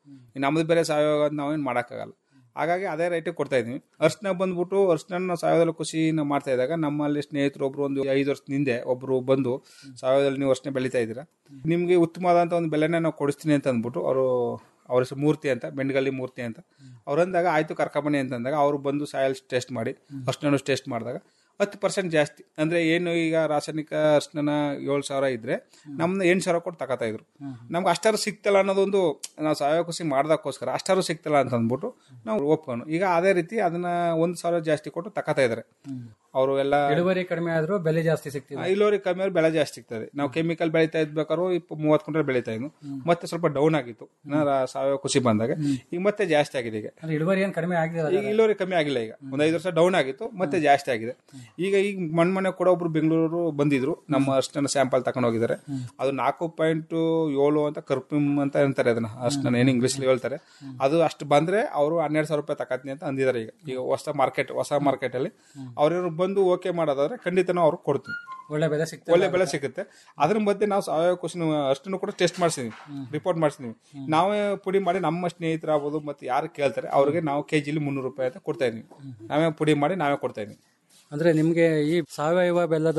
ನಮ್ಮದು ಬೇರೆ ಸಾವಯವ ಅಂತ ನಾವೇನು ಮಾಡೋಕ್ಕಾಗಲ್ಲ ಹಾಗಾಗಿ ಅದೇ ರೇಟಿಗೆ ಕೊಡ್ತಾ ಇದೀವಿ ಅರ್ಶಿನ ಬಂದ್ಬಿಟ್ಟು ಅರ್ಶಿನ ಸಾವಯವದಲ್ಲಿ ಕೃಷಿನ ಮಾಡ್ತಾ ಇದ್ದಾಗ ನಮ್ಮಲ್ಲಿ ಸ್ನೇಹಿತರು ಒಬ್ರು ಒಂದು ಐದು ವರ್ಷದ ಹಿಂದೆ ಒಬ್ರು ಬಂದು ಸಾವಯವದಲ್ಲಿ ನೀವು ಅರ್ಶಿನ ಬೆಳೀತಾ ಇದ್ದೀರಾ ನಿಮಗೆ ಉತ್ತಮವಾದಂಥ ಒಂದು ಬೆಲೆನ ನಾವು ಕೊಡಿಸ್ತೀನಿ ಅಂತ ಅಂದ್ಬಿಟ್ಟು ಅವರು ಅವ್ರ ಹೆಸರು ಮೂರ್ತಿ ಅಂತ ಬೆಂಡಗಲ್ಲಿ ಮೂರ್ತಿ ಅಂತ ಅವ್ರು ಅಂದಾಗ ಆಯ್ತು ಕರ್ಕೊಂಬನ್ನಿ ಅಂತ ಅಂದಾಗ ಅವ್ರು ಬಂದು ಸಾಯಲ್ ಟೆಸ್ಟ್ ಮಾಡಿ ಅರ್ಶಿನ ಟೆಸ್ಟ್ ಮಾಡಿದಾಗ ಹತ್ತು ಪರ್ಸೆಂಟ್ ಜಾಸ್ತಿ ಅಂದ್ರೆ ಏನು ಈಗ ರಾಸಾಯನಿಕ ಅರ್ಶಿನ ಏಳು ಸಾವಿರ ಇದ್ರೆ ನಮ್ನ ಎಂಟು ಸಾವಿರ ಕೊಟ್ಟು ತಗೋತಾ ಇದ್ರು ನಮ್ಗೆ ಅಷ್ಟಾರು ಸಿಗ್ತಲ್ಲ ಅನ್ನೋದೊಂದು ನಾವು ಸಾವಯವ ಕೃಷಿ ಮಾಡ್ದಕ್ಕೋಸ್ಕರ ಅಷ್ಟಾರು ಸಿಗ್ತಲ್ಲ ಅಂತ ಅಂದ್ಬಿಟ್ಟು ನಾವು ಒಪ್ಕೊಂಡು ಈಗ ಅದೇ ರೀತಿ ಅದನ್ನ ಒಂದು ಸಾವಿರ ಜಾಸ್ತಿ ಕೊಟ್ಟು ತಗೋತಾ ಇದಾರೆ ಅವರು ಎಲ್ಲ ಇಳುವರಿ ಕಡಿಮೆ ಆದ್ರೂ ಬೆಲೆ ಜಾಸ್ತಿ ಸಿಗ್ತಿದೆ ಇಳುವರಿ ಕಮ್ಮಿ ಆದ್ರೆ ಬೆಳೆ ಜಾಸ್ತಿ ಸಿಗ್ತದೆ ನಾವು ಕೆಮಿಕಲ್ ಬೆಳೀತಾ ಇದ್ಬೇಕಾದ್ರು ಇಪ್ಪ ಮೂವತ್ತು ಕ್ವಿಂಟಲ್ ಬೆಳೀತಾ ಇದ್ನು ಮತ್ತೆ ಸ್ವಲ್ಪ ಡೌನ್ ಆಗಿತ್ತು ಇನ್ನ ರಾ- ಸಾವಯವ ಕೃಷಿ ಬಂದಾಗ ಈಗ ಮತ್ತೆ ಜಾಸ್ತಿ ಆಗಿದೆ ಈಗ ಅಂದ್ರೆ ಇಳುವರಿ ಏನ್ ಕಡಿಮೆ ಆಗಿದೆ ಈಗ ಇಳುವರಿ ಕಮ್ಮಿ ಆಗಿಲ್ಲ ಈಗ ಒಂದ್ ಐದು ವರ್ಷ ಡೌನ್ ಆಗಿತ್ತು ಮತ್ತೆ ಜಾಸ್ತಿ ಆಗಿದೆ ಈಗ ಈಗ ಮಣ್ ಮನೆ ಕೂಡ ಒಬ್ರು ಬೆಂಗಳೂರು ಬಂದಿದ್ರು ನಮ್ಮ ಅಷ್ಟನ್ನ ಸ್ಯಾಂಪಲ್ ತಗೊಂಡು ಹೋಗಿದ್ದಾರೆ ಅದು ನಾಲ್ಕು ಪಾಯಿಂಟ್ ಏಳು ಅಂತ ಕರ್ಪಿಮ್ ಅಂತ ಅಂತಾರೆ ಅದನ್ನ ಅಷ್ಟನ್ನ ಏನ್ ಇಂಗ್ಲಿಷ್ ಹೇಳ್ತಾರೆ ಅದು ಅಷ್ಟು ಬಂದ್ರೆ ಅವರು ಹನ್ನೆರಡು ಸಾವಿರ ರೂಪಾಯಿ ತಕತ್ನಿ ಅಂತ ಅಂದಿದ್ದಾರೆ ಈಗ ಈಗ ಹೊಸ ಮಾರ್ಕೆಟ್ ಹೊಸ ಮಾರ್ಕೆಟ್ ಅಲ್ಲಿ ಅವ್ರೇನು ಬಂದು ಓಕೆ ಮಾಡೋದಾದ್ರೆ ಖಂಡಿತ ನಾವು ಅವ್ರಿಗೆ ಕೊಡ್ತೀವಿ ಒಳ್ಳೆ ಬೆಲೆ ಸಿಗ್ತದೆ ಒಳ್ಳೆ ಬೆಲೆ ಸಿಗುತ್ತೆ ಅದ್ರ ಮಧ್ಯೆ ನಾವು ಸಾವಯವ ಕೃಷಿ ಅಷ್ಟನ್ನು ಕೂಡ ಟೆಸ್ಟ್ ಮಾಡಿಸಿದ್ವಿ ರಿಪೋರ್ಟ್ ಮಾಡಿಸಿದ್ವಿ ನಾವೇ ಪುಡಿ ಮಾಡಿ ನಮ್ಮ ಸ್ನೇಹಿತರಾಗ್ಬೋದು ಮತ್ತೆ ಯಾರು ಕೇಳ್ತಾರೆ ಅವ್ರಿಗೆ ನಾವು ಕೆ ಜಿಲಿ ಮುನ್ನೂರು ರೂಪಾಯಿ ಅಂತ ಕೊಡ್ತಾ ಇದೀವಿ ನಾವೇ ಪುಡಿ ಮಾಡಿ ನಾವೇ ಕೊಡ್ತಾ ಇದೀವಿ ಅಂದ್ರೆ ನಿಮ್ಗೆ ಈ ಸಾವಯವ ಬೆಲ್ಲದ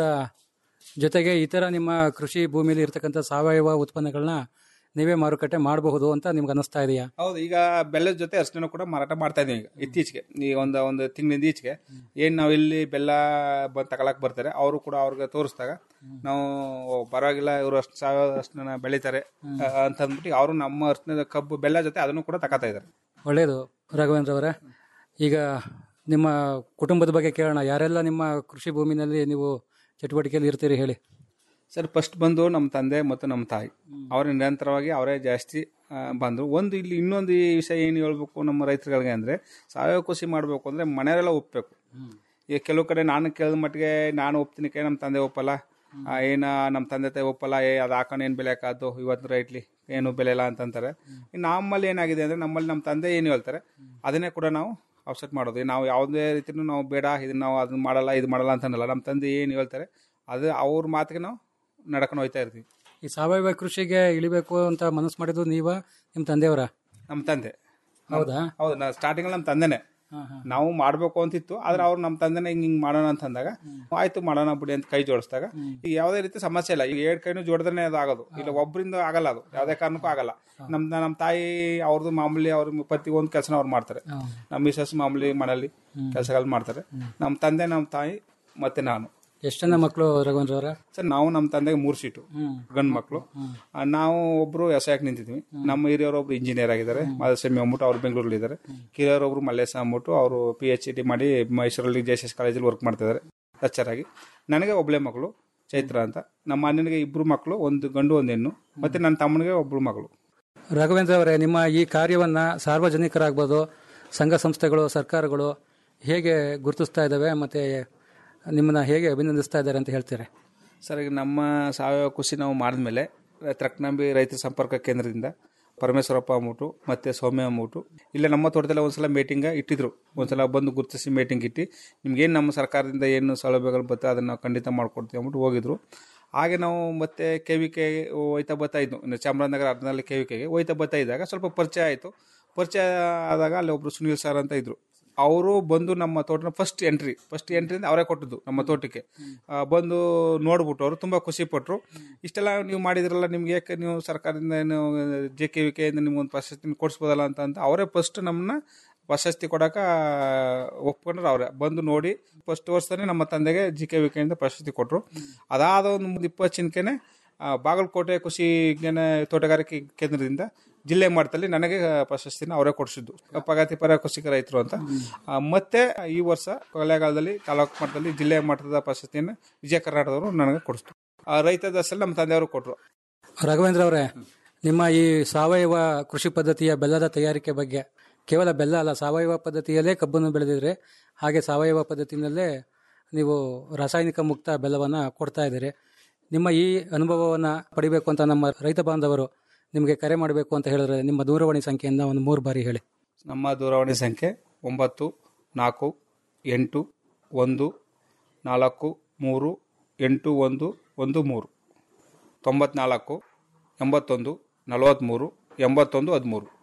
ಜೊತೆಗೆ ಇತರ ನಿಮ್ಮ ಕೃಷಿ ಭೂಮಿಯಲ್ಲಿ ಇರ್ತಕ್ಕಂಥ ಸಾವಯವ ಉತ್ಪನ್ನಗಳನ್ನ ನೀವೇ ಮಾರುಕಟ್ಟೆ ಮಾಡಬಹುದು ಅಂತ ನಿಮ್ಗೆ ಅನಿಸ್ತಾ ಇದೆಯಾ ಹೌದು ಈಗ ಬೆಲ್ಲದ ಜೊತೆ ಅರ್ಶಿನ ಕೂಡ ಮಾರಾಟ ಮಾಡ್ತಾ ಇದೀವಿ ಈಗ ಇತ್ತೀಚೆಗೆ ಈ ಒಂದು ಒಂದು ತಿಂಗಳಿಂದ ಈಚೆಗೆ ಏನ್ ನಾವು ಇಲ್ಲಿ ಬೆಲ್ಲ ಬಂದು ತಗೊಳಕ್ ಬರ್ತಾರೆ ಅವರು ಕೂಡ ಅವ್ರಿಗೆ ತೋರಿಸಿದಾಗ ನಾವು ಓ, ಪರವಾಗಿಲ್ಲ ಇವರು ಅಷ್ಟು ಸಾವಯವ ಅರ್ಶಿನ ಬೆಳಿತಾರೆ ಆ, ಅಂತ ಅಂದ್ಬಿಟ್ಟು ಅವರು ನಮ್ಮ ಅರ್ಶಿನದ ಕಬ್ಬು ಬೆಲ್ಲ ಜೊತೆ ಅದನ್ನು ಕೂಡ ತಗೋತಾ ಇದ್ದಾರೆ ಒಳ್ಳೆಯದು ರಾಘವೇಂದ್ರ ಅವರೇ ಈಗ ನಿಮ್ಮ ಕುಟುಂಬದ ಬಗ್ಗೆ ಕೇಳೋಣ ಯಾರೆಲ್ಲ ನಿಮ್ಮ ಕೃಷಿ ಭೂಮಿನಲ್ಲಿ ನೀವು ಚಟುವಟಿಕೆಯಲ್ಲಿ ಇರ್ತೀರಿ ಹೇಳಿ ಸರ್ ಫಸ್ಟ್ ಬಂದು ನಮ್ಮ ತಂದೆ ಮತ್ತು ನಮ್ಮ ತಾಯಿ ಅವರ ನಿರಂತರವಾಗಿ ಅವರೇ ಜಾಸ್ತಿ ಆ, ಬಂದ್ರು ಒಂದು ಇಲ್ಲಿ ಇನ್ನೊಂದು ಈ ವಿಷಯ ಏನು ಹೇಳ್ಬೇಕು ನಮ್ಮ ರೈತರುಗಳಿಗೆ ಅಂದ್ರೆ ಸಾವಯವ ಕೃಷಿ ಮಾಡಬೇಕು ಅಂದ್ರೆ ಮನೆಯವರೆಲ್ಲ ಒಪ್ಪಬೇಕು ಈಗ ಕೆಲವು ಕಡೆ ನಾನು ಕೇಳಿದ ಮಟ್ಟಿಗೆ ನಾನು ಒಪ್ತೀನಿ ಕೈ ನಮ್ಮ ತಂದೆ ಒಪ್ಪಲ್ಲ ಆ, ಏನ ನಮ್ಮ ತಂದೆ ತಾಯಿ ಒಪ್ಪಲ್ಲ ಏ ಅದು ಹಾಕೊಂಡು ಏನು ಬೆಲೆ ಹಾಕೋದು ಇವತ್ತು ರೈಟ್ಲಿ ಏನು ಬೆಲೆ ಇಲ್ಲ ಅಂತಂತಾರೆ ಇನ್ನು ನಮ್ಮಲ್ಲಿ ಏನಾಗಿದೆ ಅಂದ್ರೆ ನಮ್ಮಲ್ಲಿ ನಮ್ಮ ತಂದೆ ಏನು ಹೇಳ್ತಾರೆ ಅದನ್ನೇ ಕೂಡ ನಾವು ಔಷಧ ಮಾಡೋದು ನಾವು ಯಾವುದೇ ರೀತಿನೂ ನಾವು ಬೇಡ ಇದನ್ನ ನಾವು ಅದನ್ನ ಮಾಡಲ್ಲ ಇದು ಮಾಡಲ್ಲ ಅಂತನಲ್ಲ ನಮ್ಮ ತಂದೆ ಏನು ಹೇಳ್ತಾರೆ ಅದು ಅವ್ರ ಮಾತಿಗೆ ನಾವು ನಡ್ಕೊಂಡು ಹೋಗ್ತಾ ಇರ್ತೀವಿ ಈ ಸಾವಯವ ಕೃಷಿಗೆ ಇಳಿಬೇಕು ಅಂತ ಮನಸ್ಸು ಮಾಡಿದ್ದು ನೀವ ನಿಮ್ಮ ತಂದೆಯವರ ನಮ್ಮ ತಂದೆ ಹೌದಾ ಹೌದು ನಾ ಸ್ಟಾರ್ಟಿಂಗ್ ನಮ್ಮ ತಂದೆನೆ ನಾವು ಮಾಡ್ಬೇಕು ಅಂತಿತ್ತು ಆದ್ರೆ ಅವ್ರು ನಮ್ಮ ತಂದೆನೆ ಹಿಂಗ್ ಹಿಂಗ್ ಮಾಡೋಣ ಅಂತ ಅಂದಾಗ ಆಯ್ತು ಮಾಡೋಣ ಬಿಡಿ ಅಂತ ಕೈ ಜೋಡಿಸಿದಾಗ ಈಗ ಯಾವುದೇ ರೀತಿ ಸಮಸ್ಯೆ ಇಲ್ಲ ಈಗ ಎರಡ್ ಕೈನು ಜೋಡಿದ್ರೆ ಅದು ಆಗೋದು ಇಲ್ಲ ಒಬ್ಬರಿಂದ ಆಗಲ್ಲ ಅದು ಯಾವುದೇ ಕಾರಣಕ್ಕೂ ಆಗಲ್ಲ ನಮ್ ನಮ್ಮ ತಾಯಿ ಅವ್ರದ್ದು ಮಾಮೂಲಿ ಅವ್ರ ಪತಿ ಒಂದು ಕೆಲಸ ಅವ್ರು ಮಾಡ್ತಾರೆ ನಮ್ಮ ಮಿಸಸ್ ಮಾಮೂಲಿ ಮನೇಲಿ ಕೆಲಸಗಳು ಮಾಡ್ತಾರೆ ನಮ್ಮ ತಂದೆ ನಮ್ಮ ತಾಯಿ ಮತ್ತೆ ನಾನು ಎಷ್ಟು ಜನ ಮಕ್ಕಳು ರಘುವನ್ರ ಅವರ ಸರ್ ನಾವು ನಮ್ಮ ತಂದೆಗೆ ಮೂರು ಸೀಟು ಗಂಡು ಮಕ್ಕಳು ಆ, ನಾವು ಒಬ್ರು ವ್ಯವಸಾಯಕ್ಕೆ ನಿಂತಿದ್ವಿ ನಮ್ಮ ಹಿರಿಯವರು ಒಬ್ರು ಇಂಜಿನಿಯರ್ ಆಗಿದ್ದಾರೆ ಮಾದಸ್ವಾಮಿ ಅಂದ್ಬಿಟ್ಟು ಅವ್ರು ಬೆಂಗಳೂರಲ್ಲಿ ಇದ್ದಾರೆ ಕಿರಿಯರೊಬ್ರು ಮಲ್ಲೇಶ ಅಂದ್ಬಿಟ್ಟು ಅವರು ಪಿ ಎಚ್ ಡಿ ಮಾಡಿ ಮೈಸೂರಲ್ಲಿ ಜೆ ಎಸ್ ಎಸ್ ಕಾಲೇಜಲ್ಲಿ ವರ್ಕ್ ಮಾಡ್ತಿದ್ದಾರೆ ಲೆಕ್ಚರ್ ಆಗಿ ನನಗೆ ಒಬ್ಳೆ ಮಗಳು ಚೈತ್ರ ಅಂತ ನಮ್ಮ ಅಣ್ಣನಿಗೆ ಇಬ್ರು ಮಕ್ಕಳು ಒಂದು ಗಂಡು ಒಂದು ಹೆಣ್ಣು ಮತ್ತೆ ನನ್ನ ತಮ್ಮನಿಗೆ ಒಬ್ರು ಮಗಳು ರಾಘವೇಂದ್ರ ಅವರೇ ನಿಮ್ಮ ಈ ಕಾರ್ಯವನ್ನ ಸಾರ್ವಜನಿಕರಾಗ್ಬೋದು ಸಂಘ ಸಂಸ್ಥೆಗಳು ಸರ್ಕಾರಗಳು ಹೇಗೆ ಗುರುತಿಸ್ತಾ ಇದ್ದಾವೆ ಮತ್ತೆ ನಿಮ್ಮನ್ನ ಹೇಗೆ ಅಭಿನಂದಿಸ್ತಾ ಇದ್ದಾರೆ ಅಂತ ಹೇಳ್ತೀರಾ ಸರ್ ಈಗ ನಮ್ಮ ಸಾವಯವ ಕೃಷಿ ನಾವು ಮಾಡಿದ್ಮೇಲೆ ತ್ರಕ್ನಂಬಿ ರೈತ ಸಂಪರ್ಕ ಕೇಂದ್ರದಿಂದ ಪರಮೇಶ್ವರಪ್ಪ ಅಂದ್ಬಿಟ್ಟು ಮತ್ತೆ ಸೌಮ್ಯ ಅಂದ್ಬಿಟ್ಟು ಇಲ್ಲ ನಮ್ಮ ತೋಟದಲ್ಲಿ ಒಂದ್ಸಲ ಮೀಟಿಂಗ್ ಇಟ್ಟಿದ್ರು ಒಂದ್ಸಲ ಬಂದು ಗುರುತಿಸಿ ಮೀಟಿಂಗ್ ಇಟ್ಟು ನಿಮ್ಗೇನು ನಮ್ಮ ಸರ್ಕಾರದಿಂದ ಏನು ಸೌಲಭ್ಯಗಳು ಬರ್ತದೆ ಅದನ್ನು ನಾವು ಖಂಡಿತ ಮಾಡ್ಕೊಡ್ತೀವಿ ಅಂದ್ಬಿಟ್ಟು ಹೋಗಿದ್ರು ಹಾಗೆ ನಾವು ಮತ್ತೆ ಕೆ ವಿ ಕೆ ಹೋಯ್ತಾ ಬರ್ತಾ ಇದ್ವು ಇನ್ನು ಚಾಮರಾಜನಗರ ಅರ್ಧನಲ್ಲಿ ಕೆ ವಿ ಕೆಗೆ ಹೋಯ್ತಾ ಬರ್ತಾ ಇದ್ದಾಗ ಸ್ವಲ್ಪ ಪರಿಚಯ ಆಯಿತು ಪರಿಚಯ ಆದಾಗ ಅಲ್ಲಿ ಒಬ್ರು ಸುನೀಲ್ ಸರ್ ಅಂತ ಇದ್ರು ಅವರು ಬಂದು ನಮ್ಮ ತೋಟನ ಫಸ್ಟ್ ಎಂಟ್ರಿ ಫಸ್ಟ್ ಎಂಟ್ರಿಯಿಂದ ಅವರೇ ಕೊಟ್ಟಿದ್ದು ನಮ್ಮ ತೋಟಕ್ಕೆ ಆ, ಬಂದು ನೋಡ್ಬಿಟ್ಟು ಅವರು ತುಂಬ ಖುಷಿ ಪಟ್ಟರು ಇಷ್ಟೆಲ್ಲ ನೀವು ಮಾಡಿದ್ರಲ್ಲ ನಿಮ್ಗೆ ಯಾಕೆ ನೀವು ಸರ್ಕಾರದಿಂದ ಏನು ಜೆ ಕೆ ವಿ ಕೆಯಿಂದ ನಿಮ್ಗೊಂದು ಪ್ರಶಸ್ತಿ ಕೊಡಿಸ್ಬೋದಲ್ಲ ಅಂತ ಅಂತ ಅವರೇ ಫಸ್ಟ್ ನಮ್ಮನ್ನ ಪ್ರಶಸ್ತಿ ಕೊಡಕ ಒಪ್ಕೊಂಡ್ರು ಅವರೇ ಬಂದು ನೋಡಿ ಫಸ್ಟ್ ವರ್ಷನೇ ನಮ್ಮ ತಂದೆಗೆ ಜಿ ಕೆ ವಿ ಕೆಯಿಂದ ಪ್ರಶಸ್ತಿ ಕೊಟ್ಟರು ಅದಾದ ಒಂದು ಮುಂದೆ ಇಪ್ಪತ್ತು ಚಿನ್ಕೆನೆ ಆ, ಬಾಗಲಕೋಟೆ ಕೃಷಿ ವಿಜ್ಞಾನ ತೋಟಗಾರಿಕೆ ಕೇಂದ್ರದಿಂದ ಜಿಲ್ಲೆ ಮಟ್ಟದಲ್ಲಿ ನನಗೆ ಪ್ರಶಸ್ತಿನ ಅವರೇ ಕೊಡಿಸಿದ್ದು ಪ್ರಗತಿಪರ ಕೃಷಿಕ ರೈತರು ಅಂತ ಆ, ಮತ್ತೆ ಈ ವರ್ಷ ಕೊಳ್ಳೇಗಾಲದಲ್ಲಿ ತಾಲೂಕು ಮಟ್ಟದಲ್ಲಿ ಜಿಲ್ಲೆ ಮಟ್ಟದ ಪ್ರಶಸ್ತಿಯನ್ನು ವಿಜಯ ಕರ್ನಾಟಕದವರು ನನಗೆ ಕೊಡಿಸ್ತು ಆ, ರೈತ ದಸಲ್ಲಿ ನಮ್ಮ ತಂದೆಯವರು ಕೊಟ್ಟರು ರಾಘವೇಂದ್ರ ಅವರೇ ನಿಮ್ಮ ಈ ಸಾವಯವ ಕೃಷಿ ಪದ್ಧತಿಯ ಬೆಲ್ಲದ ತಯಾರಿಕೆ ಬಗ್ಗೆ ಕೇವಲ ಬೆಲ್ಲ ಅಲ್ಲ ಸಾವಯವ ಪದ್ಧತಿಯಲ್ಲೇ ಕಬ್ಬನ್ನು ಬೆಳೆದಿದ್ರೆ ಹಾಗೆ ಸಾವಯವ ಪದ್ಧತಿನಲ್ಲೇ ನೀವು ರಾಸಾಯನಿಕ ಮುಕ್ತ ಬೆಲ್ಲವನ್ನು ಕೊಡ್ತಾ ಇದ್ದೀರಿ ನಿಮ್ಮ ಈ ಅನುಭವವನ್ನು ಪಡಿಬೇಕು ಅಂತ ನಮ್ಮ ರೈತ ಬಾಂಧವರು ನಿಮಗೆ ಕರೆ ಮಾಡಬೇಕು ಅಂತ ಹೇಳಿದ್ರೆ ನಿಮ್ಮ ದೂರವಾಣಿ ಸಂಖ್ಯೆಯಿಂದ ಒಂದು ಮೂರು ಬಾರಿ ಹೇಳಿ ನಮ್ಮ ದೂರವಾಣಿ ಸಂಖ್ಯೆ ಒಂಬತ್ತು ನಾಲ್ಕು ಎಂಟು ಒಂದು ನಾಲ್ಕು ಮೂರು ಎಂಟು ಒಂದು ಒಂದು ಮೂರು ತೊಂಬತ್ನಾಲ್ಕು ಎಂಬತ್ತೊಂದು ನಲವತ್ತ್ಮೂರು ಎಂಬತ್ತೊಂದು ಹದಿಮೂರು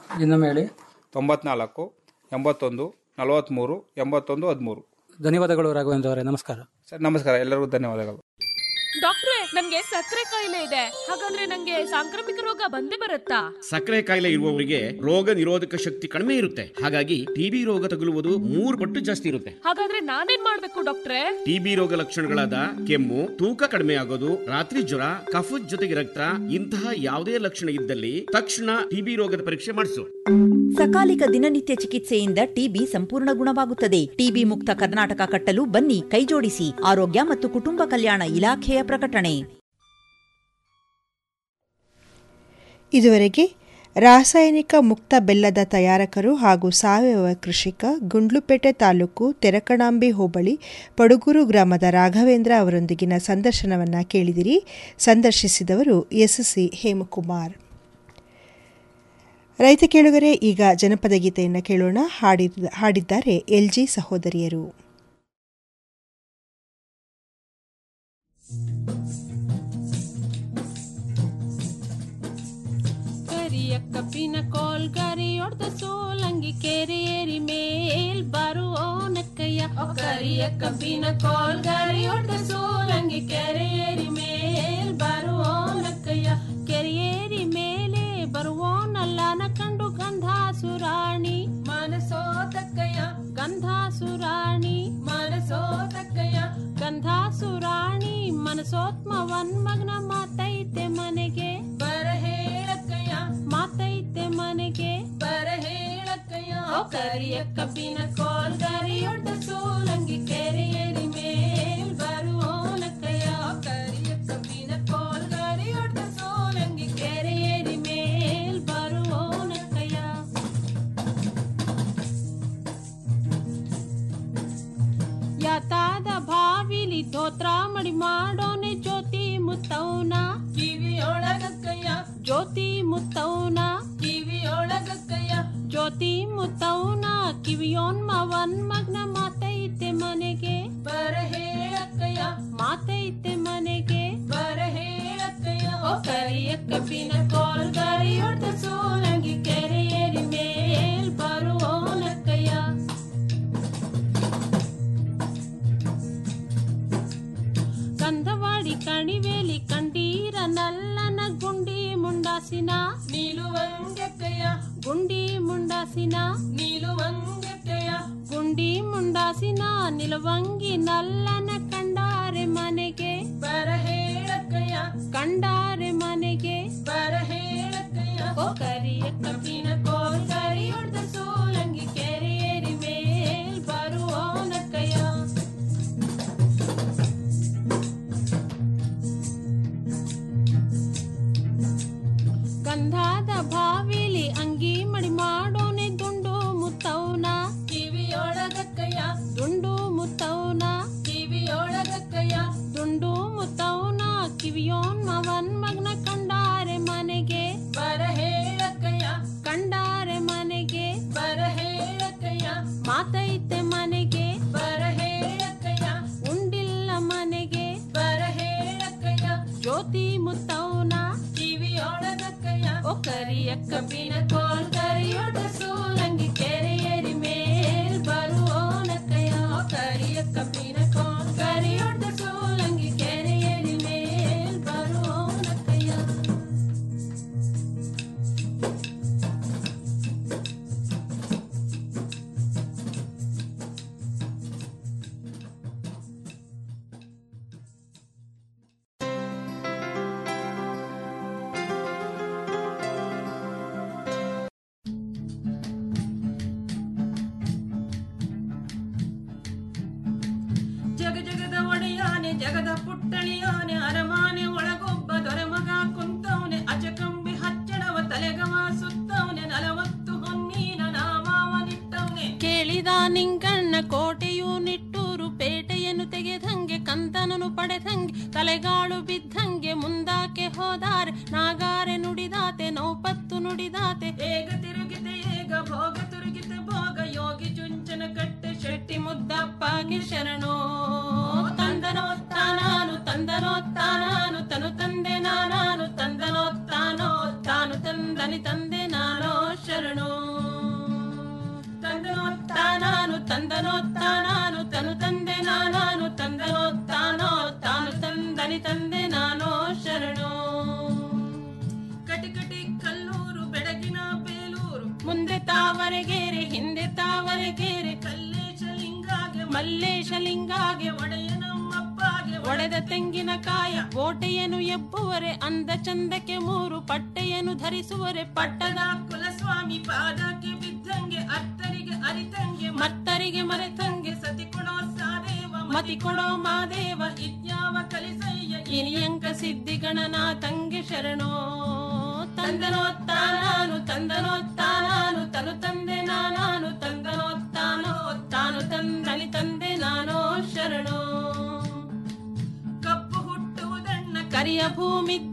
ಇನ್ನೊಮ್ಮೆ ಹೇಳಿ ತೊಂಬತ್ನಾಲ್ಕು ಎಂಬತ್ತೊಂದು ನಲವತ್ತ್ಮೂರು ಎಂಬತ್ತೊಂದು ಹದಿಮೂರು ಧನ್ಯವಾದಗಳು ರಾಘವೇಂದ್ರ ಅವರೇ ನಮಸ್ಕಾರ ಸರ್ ನಮಸ್ಕಾರ ಎಲ್ಲರಿಗೂ ಧನ್ಯವಾದಗಳು ಡಾಕ್ಟ್ರೆ ನನ್ಗೆ ಸಕ್ಕರೆ ಕಾಯಿಲೆ ಇದೆ ಹಾಗಾದ್ರೆ ನಂಗೆ ಸಾಂಕ್ರಾಮಿಕ ರೋಗ ಬಂದೇ ಬರುತ್ತಾ ಸಕ್ಕರೆ ಕಾಯಿಲೆ ಇರುವವರಿಗೆ ರೋಗ ನಿರೋಧಕ ಶಕ್ತಿ ಕಡಿಮೆ ಇರುತ್ತೆ ಹಾಗಾಗಿ ಟಿಬಿ ರೋಗ ತಗುಲುವುದು ಮೂರು ಪಟ್ಟು ಜಾಸ್ತಿ ಇರುತ್ತೆ ಹಾಗಾದ್ರೆ ನಾನೇನ್ ಮಾಡ್ಬೇಕು ಡಾಕ್ಟ್ರೆ ಟಿಬಿ ರೋಗ ಲಕ್ಷಣಗಳಾದ ಕೆಮ್ಮು ತೂಕ ಕಡಿಮೆ ಆಗೋದು ರಾತ್ರಿ ಜ್ವರ ಕಫದ ಜೊತೆಗೆ ರಕ್ತ ಇಂತಹ ಯಾವುದೇ ಲಕ್ಷಣ ಇದ್ದಲ್ಲಿ ತಕ್ಷಣ ಟಿಬಿ ರೋಗದ ಪರೀಕ್ಷೆ ಮಾಡಿಸು ಸಕಾಲಿಕ ದಿನನಿತ್ಯ ಚಿಕಿತ್ಸೆಯಿಂದ ಟಿಬಿ ಸಂಪೂರ್ಣ ಗುಣವಾಗುತ್ತದೆ ಟಿಬಿ ಮುಕ್ತ ಕರ್ನಾಟಕ ಕಟ್ಟಲು ಬನ್ನಿ ಕೈಜೋಡಿಸಿ ಆರೋಗ್ಯ ಮತ್ತು ಕುಟುಂಬ ಕಲ್ಯಾಣ ಇಲಾಖೆಯ ಪ್ರಕಟಣೆ ಇದುವರೆಗೆ ರಾಸಾಯನಿಕ ಮುಕ್ತ ಬೆಲ್ಲದ ತಯಾರಕರು ಹಾಗೂ ಸಾವಯವ ಕೃಷಿಕ ಗುಂಡ್ಲುಪೇಟೆ ತಾಲೂಕು ತೆರಕಣಾಂಬಿ ಹೋಬಳಿ ಪಡುಗೂರು ಗ್ರಾಮದ ರಾಘವೇಂದ್ರ ಅವರೊಂದಿಗಿನ ಸಂದರ್ಶನವನ್ನು ಕೇಳಿದಿರಿ ಸಂದರ್ಶಿಸಿದವರು ಎಸ್ಸಿ ಹೇಮಕುಮಾರ್ ರೈತ ಕೇಳುಗರೆ ಈಗ ಜನಪದ ಗೀತೆಯನ್ನು ಕೇಳೋಣ ಹಾಡಿದ ಹಾಡಿದ್ದಾರೆ ಎಲ್ಜಿ ಸಹೋದರಿಯರು ಕರಿಯ ಕಪ್ಪಿನ ಕೋಲ್ ಕರಿ ಹೊಡೆದ ಸೋಲಂಗಿ ಕೆರೆಯೇರಿ ಮೇಲ್ ಬರುವೋನಕ್ಕಯ್ಯ ಕರಿಯ ಕಪ್ಪಿನ ಕೋಲ್ ಕರಿ ಹೊಡೆದ ಸೋಲಂಗಿ ಕೆರೆಯೇರಿ ಮೇಲ್ ಬರುವೋನಕ್ಕಯ್ಯ ಕೆರೆಯೇರಿ ಮೇಲೆ ಬರುವೋನಲ್ಲನ ಕಂಡು ಗಂಧಾಸುರಾಣಿ ಮನಸೋತಕ್ಕಯ್ಯ ಗಂಧಾಸುರಾಣಿ ಮನಸೋತಕ್ಕಯ್ಯ ಗಂಧಾಸುರಾಣಿ ಮನಸೋತ್ಮವನ್ ಮಗ್ನ ಮಾತೈತೆ ಮನೆಗೆ ಬರ ಹೇಳಕ್ಕಯ್ಯ ಮಾತೈತೆ ಮನೆಗೆ ಬರ ಹೇಳಕ್ಕಯ್ಯ ಓ ಕರಿಯ ಕಬ್ಬಿನ ಕೋಲ್ ಕರಿಯೊಡ್ಡ ಸೋಲಂಗಿ ಕೆರೆಯರಿ ಮೇಲ್ ಬರುವೋನಕ್ಕಯ್ಯ ಓ ಕರಿಯ ಕಬ್ಬಿನ ಕೋಲ್ ಕರಿಯೊಡ್ಡ ಸೋಲಂಗಿ ಕೆರೆಯರಿ ಮೇಲ್ ಬರುವೋನಕ್ಕಯ್ಯ ಯಾತಾದ ಬಾವಿಲಿ ಧೋತ್ರ ಮಡಿ ಮಾಡೋನೆ ಜ್ಯೋತಿ ಮುತ್ತೌನ ಕಿವಿಯೊಳಗಕ್ಕಯ್ಯ ಜ್ಯೋತಿ ಮುತ್ತೌನ ಕಿವಿಯೊಳಗಕ್ಕಯ್ಯ ಜ್ಯೋತಿ ಮುತ್ತೌನ ಕಿವಿಯೋನ್ಮವನ್ ಮಗ್ನ ಮಾತೈತೆ ಮನೆಗೆ ಬರ ಹೇಳಕ್ಕಯ್ಯ ಮಾತೈತೆ ಮನೆಗೆ ಬರ ಹೇಳಕ್ಕಯ್ಯ ಓ ಕರಿಯ ಕಬ್ಬಿನ ಕೋಲ್ ಕರಿಯೊಡ್ಡ ಸೋಲಂಗಿ ಕೆರೆಯೇರಿ ಮೇಲ್ ಬರುವೋನಕ್ಕಯ್ಯ ಕಂದವಾಡಿ ಕಣಿವೇಲಿ ಕಂಡೀರ ನಲ್ಲನ ಗುಂಡಿ ಮುಂಡಾಸಿನ ನೀಲುವಂಗಕ್ಕಯ್ಯ ಗುಂಡಿ ಮುಂಡಾಸಿನ ನೀಲುವಂಗಕ್ಕಯ್ಯ ಗುಂಡಿ ಮುಂಡಾಸಿನ ನಿಲುವಂಗಿ ನಲ್ಲನ ಕಂಡಾರೆ ಮನೆಗೆ ಬರ ಹೇಳಕ್ಕಯ್ಯ ಕಂಡಾರೆ ಮನೆಗೆ ಬರ ಹೇಳಕ್ಕಯ್ಯ ಓ ಕರಿಯ ಕಬ್ಬಿನ ಕೋಲ್ ಕರಿ ಹೊಡೆದ ಸೋಲಂಗಿ ಕೆರೆಯೇರಿ ಮೇಲ್ ಬರುವೋನಕ್ಕಯ್ಯ ಗಂಧಾದ ಬಾವಿಲಿ ಅಂಗಿ ಮಡಿ ಮಾಡೋನೆ ದುಂಡು ಮುತ್ತೌನ ಕಿವಿಯೊಳಗಕ್ಕಯ್ಯ ದುಂಡು ಮುತ್ತೌನ ಕಿವಿಯೊಳಗಕ್ಕಯ್ಯ ದುಂಡು ಮುತ್ತೌನ ಕಿವಿಯೋನ್ ಮವನ್ ಮಗ್ನ ಕಂಡಾರೆ ಮನೆಗೆ ಬರ ಹೇಳಕ್ಕಯ್ಯ ಕಂಡಾರೆ ಮನೆಗೆ ಬರ ಹೇಳಕ್ಕಯ್ಯ ಮಾತೈತೆ ಮನೆಗೆ ಬರ ಹೇಳಕ್ಕಯ್ಯ ಉಂಡಿಲ್ಲ ಮನೆಗೆ ಬರ ಹೇಳಕ್ಕಯ್ಯ ಜ್ಯೋತಿ ಮುತ್ತೌನ ಕಿವಿಯೊಳಗಕ್ಕಯ್ಯ ಓ ಕರಿಯ ಕಬ್ಬಿನ ಕೋಲ್ ಕರಿಯೊಡ ಸೋಲಂಗಿ ಕೆರೆಯೇರಿ ಮೇಲ್ ಬರುವೋನಕ್ಕಯ್ಯ ಓ ಕರಿಯ ಕಬ್ಬಿನ ಕೋಲ್ ಕರಿಯೊಡ ಸೋಲಂಗಿ ಕೆರೆಯೇರಿ ಮೇಲ್ ಬರುವೋನಕ್ಕಯ್ಯ ಜಗ ಜಗದ ಒಡೆಯಾನೆ ಜಗದ ಪುಟ್ಟಣಿಯಾನೆ ಅರಮಾನೆ ಒಳಗೊಬ್ಬ ದೊರೆಮಗ ಕುಂತವನೆ ಅಜಕಂಬಿ ಹಚ್ಚಡವ ತಲೆಗವ ಸುತ್ತವನೆ ನಲವತ್ತು ಹೊನ್ನೀನ ನಾಮಾವನಿಟ್ಟವನೆ ಕೇಳಿದ ನಿಂಗಣ್ಣ ಕೋಟೆಯು ನಿಟ್ಟೂರು ಪೇಟೆಯನ್ನು ತೆಗೆದಂಗೆ ಕಂದನನು ಪಡೆದಂಗೆ ತಲೆಗಾಳು ಬಿದ್ದಂಗೆ ಮುಂದಾಕೆ ಹೋದಾರೆ ನಾಗಾರೆ ನುಡಿದಾತೆ ನೌಪತ್ತು ನುಡಿದಾತೆ ಏಗ ತಿರುಗಿತೆ ಏಗ ಭೋಗ ತಿರುಗಿತೆ ಭೋಗ ಯೋಗಿ ಚುಂಚನ ಕಟ್ಟೆ ಶೆಟ್ಟಿ ಮುದ್ದಪ್ಪಗೆ ಶರಣೋ ತಂದನೋ ತಾನಾನು ತಂದನೋ ತಾನಾನು ತನು ತಂದೆ ನಾನಾನು ತಂದನೋ ತಾನೋ ತಾನು ತಂದನಿ ತಂದೆ ನಾನೋ ಶರಣೋ ತಂದನೋತ್ತಾನಾನು ತನು ತಂದೆ ನಾನಾನು ತಂದನೋತ್ತಾನೋ ತಾನು ತಂದನಿ ತಂದೆ ನಾನೋ ಶರಣೋ ಕಟಿಕಟಿ ಕಲ್ಲೂರು ಬೆಳಗಿನ ಬೇಲೂರು ಮುಂದೆ ತಾವರೆಗೇರೆ ಹಿಂದೆ ತಾವರೆಗೇರೆ ಕಲ್ಲೇಶ ಲಿಂಗಾಗೆ ಮಲ್ಲೇಶ ಲಿಂಗಾಗೆ ಒಡೆಯನಮ್ಮಪ್ಪಗೆ ಒಡೆದ ತೆಂಗಿನಕಾಯ ಕೋಟೆಯನ್ನು ಎಬ್ಬುವರೆ ಅಂದ ಚಂದಕ್ಕೆ ಮೂರು ಪಟ್ಟೆಯನ್ನು ಧರಿಸುವರೆ ಪಟ್ಟದ ಕುಲಸ್ವಾಮಿ ಪಾದಕ್ಕೆ ಬಿದ್ದಂಗೆ ಅತ್ತರಿಗೆ ಅರಿತಂಗೆ ಮತ್ತರಿಗೆ ಮರೆತಂಗೆ ಸತಿ ಕೊಡೋ ಸಾದೇವ ಮತಿ ಕೊಡೋ ಮಾದೇವ ಇದ್ಯಾವ ಕಲಿಸಯ್ಯ ಇನಿಯಂಕ ಸಿದ್ಧಿ ಗಣನಾಥಂಗೆ ಶರಣೋ ತಂದನೋತ್ತಾನಾನು ತಂದನೋತ್ತಾನಾನು ತನು ತಂದೆ ನಾನಾನು ತಂದನೋತ್ತಾನೋ ತಾನು ತಂದನಿ ತಂದೆ ನಾನೋ ಶರಣೋ ಕಪ್ಪು ಹುಟ್ಟುವುದಣ್ಣ ಕರಿಯ ಭೂಮಿ